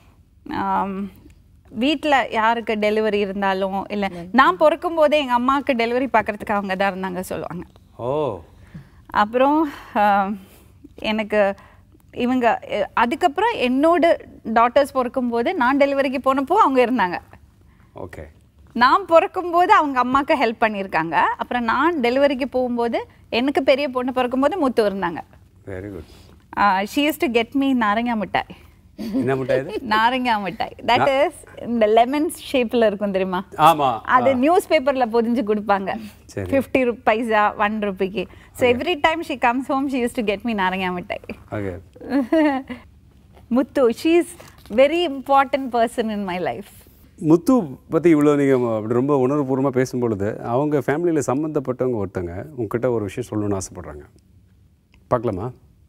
வீட்டில் யாருக்கு டெலிவரி இருந்தாலும் இல்லை நான் பிறக்கும் போதே எங்கள் அம்மாவுக்கு டெலிவரி பார்க்கறதுக்கு அவங்க தான் இருந்தாங்க சொல்லுவாங்க ஓ அப்புறம் ஆம், எனக்கு இவங்க அஹ், அதுக்கப்புறம் என்னோட டாட்டர்ஸ் பிறக்கும்போது நான் டெலிவரிக்கு போனப்போ அவங்க இருந்தாங்க ஓகே நான் பிறக்கும்போது அவங்க அம்மாவுக்கு ஹெல்ப் பண்ணியிருக்காங்க அப்புறம் நான் டெலிவரிக்கு போகும்போது எனக்கு பெரிய பொண்ணு பிறக்கும்போது முத்து இருந்தாங்க very good she use to get me நாரங்கா மிட்டாய் என்ன மிட்டாய் இது நாரங்கா மிட்டாய் தட் இஸ் இந்த லெமன் ஷேப்பில் இருக்கும் தெரியுமா ஆமா அது நியூஸ் பேப்பரில் பொதிஞ்சு கொடுப்பாங்க சரி. ஃபிஃப்டி பைசா ஒன் ருபிக்கு so every time she comes home she use to get me நாரங்கா மிட்டாய் okay Muthu she is very important person in my life Muthu பற்றி இவ்வளோ நீங்கள் அப்படி ரொம்ப உணர்வுபூர்வமாக பேசும்பொழுது அவங்க ஃபேமிலியில் சம்மந்தப்பட்டவங்க ஒருத்தங்க உங்ககிட்ட ஒரு விஷயம் சொல்லணும்னு ஆசைப்படுறாங்க பார்க்கலாமா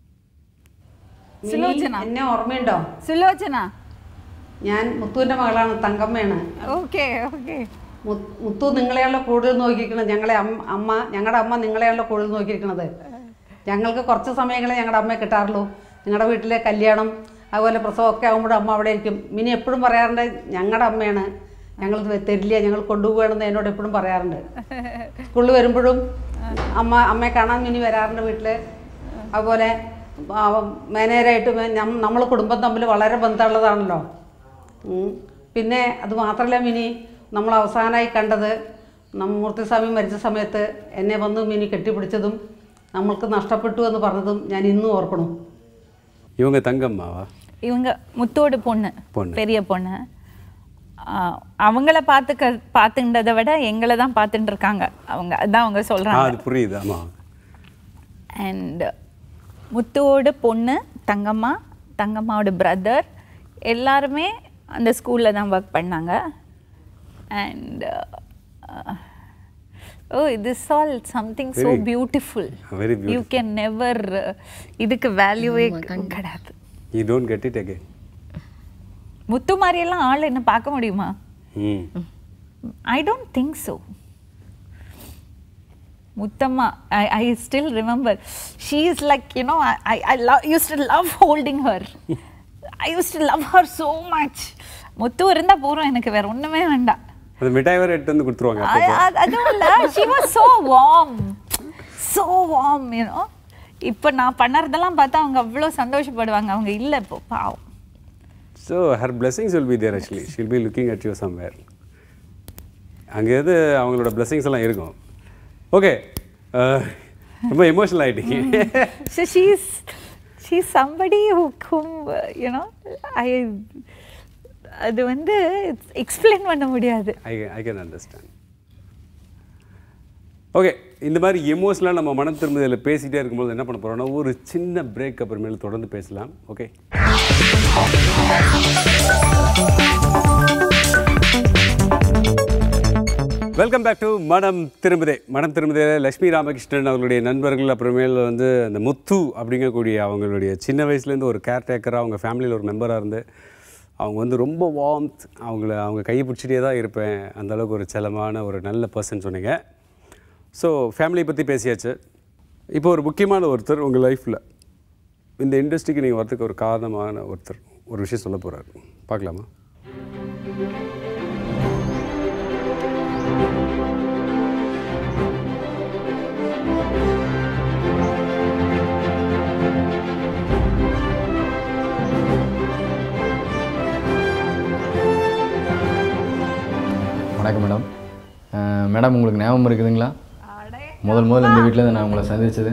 സുലോചന. എന്നെ ഓർമ്മയുണ്ടോ സുലോചന ഞാൻ മുത്തുവിൻ്റെ മകളാണ് തങ്കമ്മയാണ് ഓക്കെ ഓക്കെ മു- മുത്തു നിങ്ങളെയാണല്ലോ കൂടുതൽ നോക്കിയിരിക്കുന്നത് ഞങ്ങളെ അമ്മ അമ്മ ഞങ്ങളുടെ അമ്മ നിങ്ങളെയാണല്ലോ കൂടുതൽ നോക്കിയിരിക്കുന്നത് ഞങ്ങൾക്ക് കുറച്ച് സമയങ്ങളെ ഞങ്ങളുടെ അമ്മയെ കിട്ടാറുള്ളൂ നിങ്ങളുടെ വീട്ടിലെ കല്യാണം അതുപോലെ പ്രസവമൊക്കെ ആകുമ്പോഴും അമ്മ അവിടെ ഇരിക്കും മിനി എപ്പോഴും പറയാറുണ്ട് ഞങ്ങളുടെ അമ്മയാണ് ഞങ്ങൾ തരില്ല ഞങ്ങൾ കൊണ്ടുപോകണമെന്ന് എന്നോട് എപ്പോഴും പറയാറുണ്ട് സ്കൂളിൽ വരുമ്പോഴും അമ്മ അമ്മയെ കാണാൻ മിനി വരാറുണ്ട് വീട്ടിൽ അതുപോലെ മാനേജരായിട്ട് നമ്മൾ കുടുംബം തമ്മിൽ വളരെ ബന്ധമുള്ളതാണല്ലോ ഉം. പിന്നെ അത് മാത്രമല്ല മിനി നമ്മൾ അവസാനമായി കണ്ടത് നം- മൂർത്തിസ്വാമി മരിച്ച സമയത്ത് എന്നെ വന്ന് മിനി കെട്ടിപ്പിടിച്ചതും നമ്മൾക്ക് നഷ്ടപ്പെട്ടു എന്ന് പറഞ്ഞതും ഞാൻ ഇന്നും ഓർക്കണം இவங்க தங்கம்மாவா இவங்க முத்தோட பொண்ணு பொண்ணு. பெரிய பொண்ணு ஆ, அவங்கள பார்த்துக்க பார்த்துன்றதை விட எங்களை தான் பார்த்துட்டு இருக்காங்க அவங்க அதான் அவங்க ஆ சொல்றாங்க அது புரியுது ஆமாம் அண்ட் முத்துவோட பொண்ணு தங்கம்மா தங்கம்மாவோட பிரதர் எல்லாருமே அந்த ஸ்கூலில் தான் ஒர்க் பண்ணாங்க and oh this all something so Very- beautiful very you beautiful. Can never இதுக்கு வேல்யூவே கிடையாது you don't get it again Muthu மாதிரியெல்லாம் ஆள் என்ன பார்க்க முடியுமா ம் I don't think so. Muttama, I, I still remember. She is like, you know, I, I, I love, used to love holding her. I used to love her so much. முத்து இருந்தா போறோம் எனக்கு வேற ஒண்ணுமே வேண்டாம் அந்த மிட்டாய் வேறு எடுத்து வந்து கொடுத்துருவாங்க அ- அப்பப்போ அ- அதுவும் இல்ல she was so warm so warm you know இப்ப நான் பண்ணறதெல்லாம் பார்த்தா அவங்க அவ்வளவு சந்தோஷப்படுவாங்க அவங்க இல்ல இப்போ பாவம் so her blessings will be there actually she'll be looking at you somewhere அங்கே எது அவங்களோட blessings எல்லாம் இருக்கும் ஓகே ரொம்ப எமோஷனல் ஆகிட்டீங்க so she's she's somebody who whom uh, you know I அது வந்து எக்ஸ்பிளைன் பண்ண முடியாது I I can understand okay இந்த மாதிரி எமோஷனலாக நம்ம மனம் திரும்பதில் பேசிகிட்டே இருக்கும்போது என்ன பண்ண போகிறோம்னா ஒரு சின்ன பிரேக் அப்புறமேல தொடர்ந்து பேசலாம் ஓகே வெல்கம் பேக் டு மனம் திரும்பதே மனம் திரும்பதே லட்சுமி ராமகிருஷ்ணன் அவர்களுடைய நண்பர்கள் அப்புறமேல் வந்து அந்த முத்து அப்படிங்கக்கூடிய அவங்களுடைய சின்ன வயசுலேருந்து ஒரு கேர்டேக்கராக அவங்க ஃபேமிலியில் ஒரு மெம்பராக இருந்து அவங்க வந்து ரொம்ப வார்ம்த் அவங்கள அவங்க கையை பிடிச்சிட்டே தான் இருப்பேன் அந்த அளவுக்கு ஒரு செலமான ஒரு நல்ல பர்சன் சொன்னீங்க ஸோ ஃபேமிலியை பற்றி பேசியாச்சு இப்போ ஒரு முக்கியமான ஒருத்தர் உங்கள் லைஃப்பில் இந்த இண்டஸ்ட்ரிக்கு நீங்கள் வரதுக்கு ஒரு காரணமான ஒருத்தர் ஒரு விஷயம் சொல்ல போகிறாரு பார்க்கலாமா வணக்கம் மேடம் அஹ் மேடம் உங்களுக்கு ஞாபகம் இருக்குதுங்களா முதல் முதல்ல இந்த வீட்டில் நான் உங்களை சந்திச்சது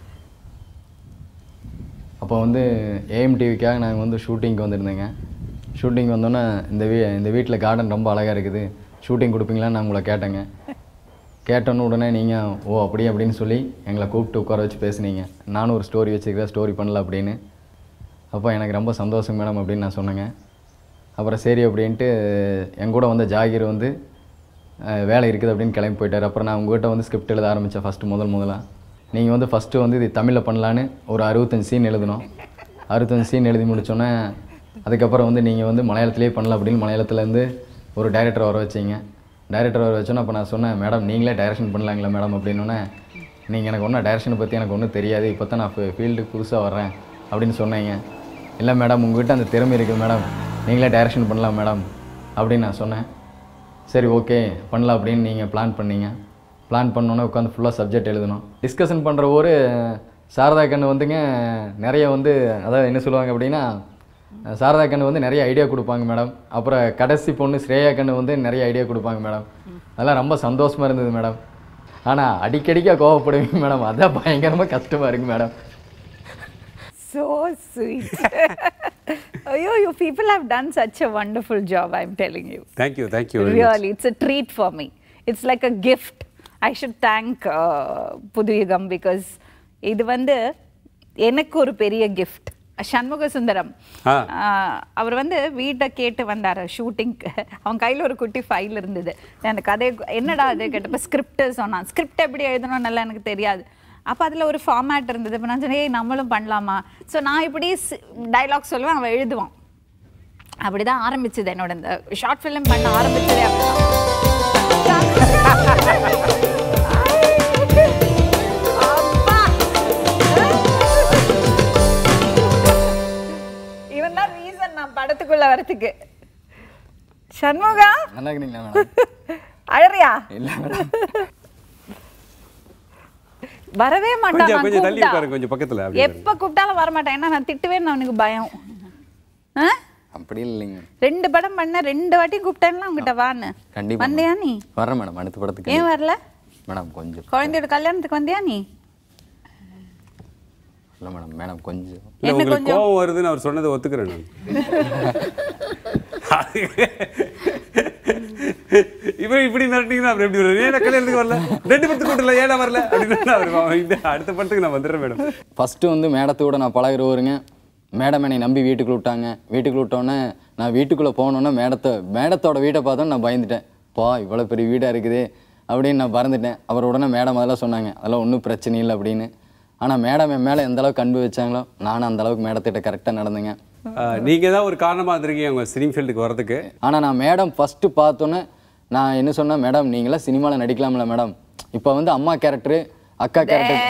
அப்போ வந்து ஏஎம் டிவிக்காக நாங்கள் வந்து ஷூட்டிங்க்கு வந்திருந்தேங்க ஷூட்டிங் வந்தோன்னே இந்த வீ இந்த வீட்டில் கார்டன் ரொம்ப அழகாக இருக்குது ஷூட்டிங் கொடுப்பீங்களான்னு நான் உங்களை கேட்டேங்க கேட்டோன்னு உடனே நீங்கள் ஓ அப்படி அப்படின்னு சொல்லி எங்களை கூப்பிட்டு உட்கார வச்சு பேசுனீங்க நானும் ஒரு ஸ்டோரி வச்சுக்கிறேன் ஸ்டோரி பண்ணல அப்படின்னு அப்போ எனக்கு ரொம்ப சந்தோஷம் மேடம் அப்படின்னு நான் சொன்னேங்க அப்புறம் சரி அப்படின்ட்டு என் கூட வந்த ஜாகிர் வந்து அஹ், வேலை இருக்குது அப்படின்னு கிளம்பி போயிட்டார் அப்புறம் நான் உங்ககிட்ட வந்து ஸ்கிரிப்ட் எழுத ஆரம்பித்தேன் ஃபஸ்ட்டு முதல் முதலாக நீங்கள் வந்து ஃபஸ்ட்டு வந்து இது தமிழில் பண்ணலான்னு ஒரு அறுபத்தஞ்சு சீன் எழுதணும் அறுபத்தஞ்சு சீன் எழுதி முடிச்சோன்னே அதுக்கப்புறம் வந்து நீங்கள் வந்து மலையாளத்திலே பண்ணலாம் அப்படின்னு மலையாளத்துலேருந்து ஒரு டைரக்டர் வர வச்சீங்க டைரக்டர் வர வச்சோன்னே அப்போ நான் சொன்னேன் மேடம் நீங்களே டைரக்ஷன் பண்ணலாங்களா மேடம் அப்படின்னோடனே நீங்கள் எனக்கு ஒன்றும் டைரக்ஷனை பற்றி எனக்கு ஒன்றும் தெரியாது இப்போ தான் நான் ஃபீல்டுக்கு புதுசாக வர்றேன் அப்படின்னு சொன்னீங்க இல்லை மேடம் உங்ககிட்ட அந்த திறமை இருக்குது மேடம் நீங்களே டைரக்ஷன் பண்ணலாம் மேடம் அப்படின்னு நான் சொன்னேன் சரி ஓகே பண்ணலாம் அப்படின்னு நீங்கள் பிளான் பண்ணீங்க பிளான் பண்ணோன்னே உட்காந்து ஃபுல்லாக சப்ஜெக்ட் எழுதணும் டிஸ்கஷன் பண்ணுற ஒரு சாரதா கண்ணு வந்துங்க நிறைய வந்து அதாவது என்ன சொல்லுவாங்க அப்படின்னா சாரதா கண்ணு வந்து நிறைய ஐடியா கொடுப்பாங்க மேடம் அப்புறம் கடைசி பொண்ணு ஸ்ரேயா கண்ணு வந்து நிறைய ஐடியா கொடுப்பாங்க மேடம் அதெல்லாம் ரொம்ப சந்தோஷமாக இருந்தது மேடம் ஆனால் அடிக்கடிக்க கோவப்படுவீங்க மேடம் அதான் பயங்கரமாக கஷ்டமாக இருக்குது madam So sweet. Ayo, you people have done such a wonderful job, I'm telling you. Thank you thank you Really, it's a treat for me. It's like a gift. I should thank uh, புதுயுகம் because இது வந்து எனக்கு ஒரு பெரிய gift. Shanmuga Sundaram ஆ. ஆஹ், அவர் வந்து வீட்டை கேட்டு வந்தார் ஷூட்டிங்க்கு அவன் கையில் ஒரு குட்டி ஃபைல் இருந்தது நான் அந்த கதை என்னடா அது கேட்டப்ப ஸ்கிரிப்ட் சொன்னான் ஸ்கிரிப்ட் எப்படி எழுதணும் நல்லா எனக்கு தெரியாது அப்போ அதில் ஒரு ஃபார்மேட் இருந்தது இப்போ நான் சொன்னேன் "ஏய், நம்மளும் பண்ணலாமா ஸோ நான் இப்படி டைலாக் சொல்லுவேன் அவன் எழுதுவான் அப்படிதான் ஆரம்பிச்சது என்னோட இந்த ஷார்ட் ஃபிலிம் பண்ண ஆரம்பிச்சதே அப்படிதான் அப்பா! இவன் தான் ரீசன் நான் படத்துக்குள்ள வரதுக்கு சண்முகா நல்லா இருக்கிறீங்களா மேடம் அழறியா இல்லை மேடம் வரவே மாட்டான் கொஞ்சம் நான் கொஞ்சம் தள்ளி கூப்பிட்டா. உட்காருங்க கொஞ்சம் பக்கத்தில் அப்படி எப்ப கூப்பிட்டாலும் வர மாட்டேன் ஏன்னா நான் திட்டுவேன்னு அவனுக்கு பயம் ஆ? அப்படி இல்லைங்க ரெண்டு படம் பண்ண ரெண்டு வாட்டி கூப்பிட்டேன்ல உங்ககிட்ட வான்னு கண்டிப்பா வந்தியா நீ வரேன் மேடம் அடுத்த படத்துக்கு ஏன் வரல மேடம் கொஞ்சம் குழந்தையோட கல்யாணத்துக்கு வந்தியா நீ இல்லை மேடம் மேடம் கொஞ்சம் இல்லை என்ன உங்களுக்கு கொஞ்சம்? கோவம் வருதுன்னு அவர் சொன்னதை ஒத்துக்கிறேன் நான் இவன் இப்படி மிரட்டிங்கன்னா அப்புறம் எப்படி வருது ஏன்னா கல்யாணத்துக்கு வரல ரெண்டு படத்துக்கு கூட்டல ஏடா வரல அப்படின்னு அவர் இந்த அடுத்த படத்துக்கு நான் வந்துடுறேன் மேடம் ஃபஸ்ட்டு வந்து மேடத்தோட நான் பழகிறவருங்க மேடம் என்னை நம்பி வீட்டுக்குள்ள விட்டாங்க வீட்டுக்குள்ள விட்டோன்னே நான் வீட்டுக்குள்ளே போனோன்னே மேடத்தை மேடத்தோட வீட்டை பார்த்தோன்னே நான் பயந்துட்டேன் பா இவ்வளோ பெரிய வீடாக இருக்குது அப்படின்னு நான் பறந்துட்டேன் அவர் உடனே மேடம் அதெல்லாம் சொன்னாங்க அதெல்லாம் ஒன்றும் பிரச்சனை இல்லை அப்படின்னு ஆனால் மேடம் என் மேலே எந்த அளவுக்கு அன்பு வச்சாங்களோ நானும் அந்த அளவுக்கு மேடத்திட்ட கரெக்டாக நடந்துங்க நீங்க தான் ஒரு காரணமா இருந்திருக்கீங்க உங்க சினிம் ஃபீல்டுக்கு வரதுக்கு ஆனால் நான் மேடம் ஃபஸ்ட்டு பார்த்தோன்னே நான் என்ன சொன்னேன் மேடம் நீங்களாம் சினிமாவில் நடிக்கலாம்ல மேடம் இப்போ வந்து அம்மா கேரக்டரு அக்கா கேரக்டர்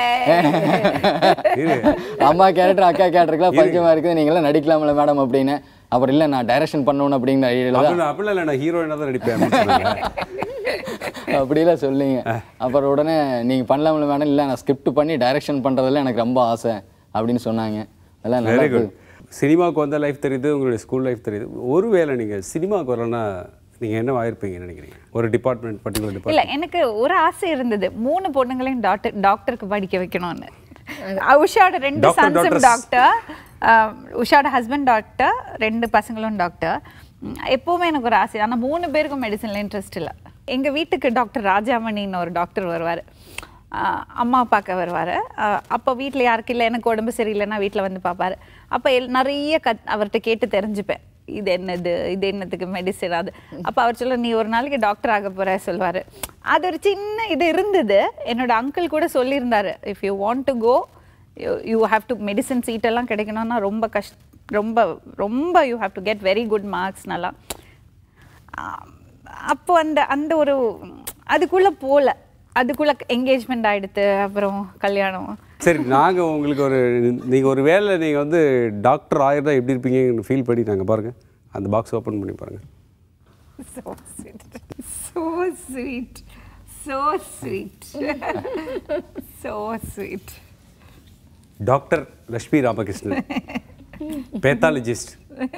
அம்மா கேரக்டர் அக்கா கேரக்டருக்குலாம் பஞ்சமாக இருக்குது நீங்களாம் நடிக்கலாம்ல மேடம் அப்படின்னு அப்புறம் இல்லை நான் டைரக்ஷன் பண்ணணும் அப்படிங்கிற ஐடியாவில் தான் அப்படிலாம் அப்படிலாம் இல்லை நான் ஹீரோயினாக தான் நடிப்பேன் அப்படின்னு சொன்னாங்க. அப்படிலாம் சொல்லிங்க அப்புறம் உடனே நீங்கள் பண்ணலாம்ல மேடம் இல்லை நான் ஸ்கிரிப்ட் பண்ணி டைரக்ஷன் பண்ணுறதுல எனக்கு ரொம்ப ஆசை அப்படின்னு சொன்னாங்க அதெல்லாம் நல்லா வெரி குட் இருக்கு. சினிமாவுக்கு வந்த லைஃப் தெரியுது உங்களுடைய ஸ்கூல் லைஃப் தெரியுது ஒருவேளை நீங்க சினிமாவுக்கு வரலன்னா நீங்க என்ன ஆயிருப்பீங்கன்னு நினைக்கிறீங்க ஒரு டிபார்ட்மெண்ட் பர்டிகுலர் இல்ல டிபார்ட்மெண்ட் எனக்கு ஒரு ஆசை இருந்தது மூணு பொண்ணுங்களையும் டாக்டர் டாக்டருக்கு படிக்க வைக்கணும்னு உஷாவோட ரெண்டு Doctor, சன்ஸும் doctors. டாக்டர் உஷாவோட ஹஸ்பண்ட் டாக்டர் ரெண்டு பசங்களும் டாக்டர் எப்பவுமே எனக்கு ஒரு ஆசை ஆனா மூணு பேருக்கும் மெடிசன்ல இன்ட்ரெஸ்ட் இல்லை எங்க வீட்டுக்கு டாக்டர் ராஜாமணின்னு ஒரு டாக்டர் வருவார் அம்மா பார்க்க வருவார் அப்போ வீட்டில் யாருக்கு இல்லை எனக்கு உடம்பு சரியில்லைன்னா வீட்டில் வந்து பார்ப்பாரு அப்போ எல் நிறைய கத் அவர்கிட்ட கேட்டு தெரிஞ்சுப்பேன் இது என்னது இது என்னத்துக்கு மெடிசன் அது அப்போ அவர் சொல்ல நீ ஒரு நாளைக்கு டாக்டர் ஆக போற சொல்வார் அது ஒரு சின்ன இது இருந்தது என்னோட அங்கிள் கூட சொல்லியிருந்தாரு if you want to go you have to medicine seat எல்லாம் கிடைக்கணும்னா ரொம்ப கஷ்ட ரொம்ப ரொம்ப you have to get very good marks நல்லா ஆம், அப்போ அந்த அந்த ஒரு அதுக்குள்ள போல அதுக்குள்ள என்கேஜ்மெண்ட் ஆயிடுத்து அப்புறம் கல்யாணம் சரி நாங்க உங்களுக்கு ஒரு நீங்க ஒரு வேளை நீங்க வந்து டாக்டர் ஆயிருந்தா எப்படி இருப்பீங்கன்னு ஃபீல் பண்ணி நாங்க பாருங்க அந்த பாக்ஸ் ஓபன் பண்ணி பாருங்க so sweet so sweet so sweet so sweet doctor Lakshmi Ramakrishnan pathologist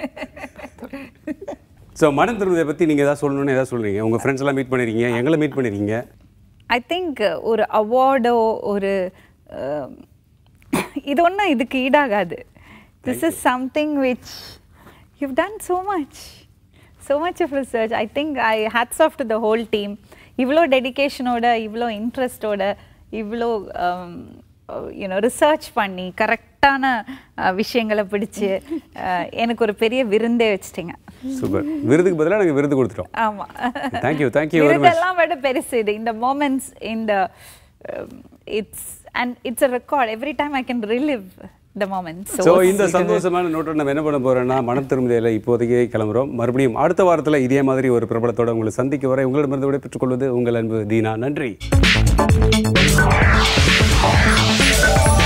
so மனம் திரும்பதை பற்றி நீங்கள் ஏதாவது சொல்லணும்னு ஏதாவது சொல்கிறீங்க உங்கள் ஃப்ரெண்ட்ஸ் எல்லாம் மீட் பண்ணிருக்கீங்க எங்களை மீட் பண்ணிருக்கீங்க ஐ திங்க் ஒரு அவார்டோ ஒரு அஹ், இது ஒன்றும் இதுக்கு ஈடாகாது this is something which you've done so much so much of research I think I hats off to the whole team இவ்வளோ டெடிகேஷனோட இவ்வளோ இன்ட்ரெஸ்டோட இவ்வளோ யூனோ ரிசர்ச் பண்ணி கரெக்டான விஷயங்களை பிடிச்சு அஹ், எனக்கு ஒரு பெரிய விருந்தே வச்சிட்டிங்க சூப்பர் விருதுக்கு பதிலாக நாங்கள் விருது கொடுத்துட்டோம் ஆமா Thank you, thank you very much. இதெல்லாம் விட பெருசு இது இந்த மோமெண்ட்ஸ் இந்த it's and it's a record every time I can relive the moments so இந்த சந்தோஷமான நோட்டை நம்ம என்ன பண்ண போறோம்னா மனம் திரும்பதையில் இப்போதைக்கு கிளம்புறோம் மறுபடியும் அடுத்த வாரத்தில் இதே மாதிரி ஒரு பிரபலத்தோட உங்களை சந்திக்க வரை உங்களிடமிருந்து விடை பெற்றுக்கொள்வது உங்கள் அன்பு தீனா நன்றி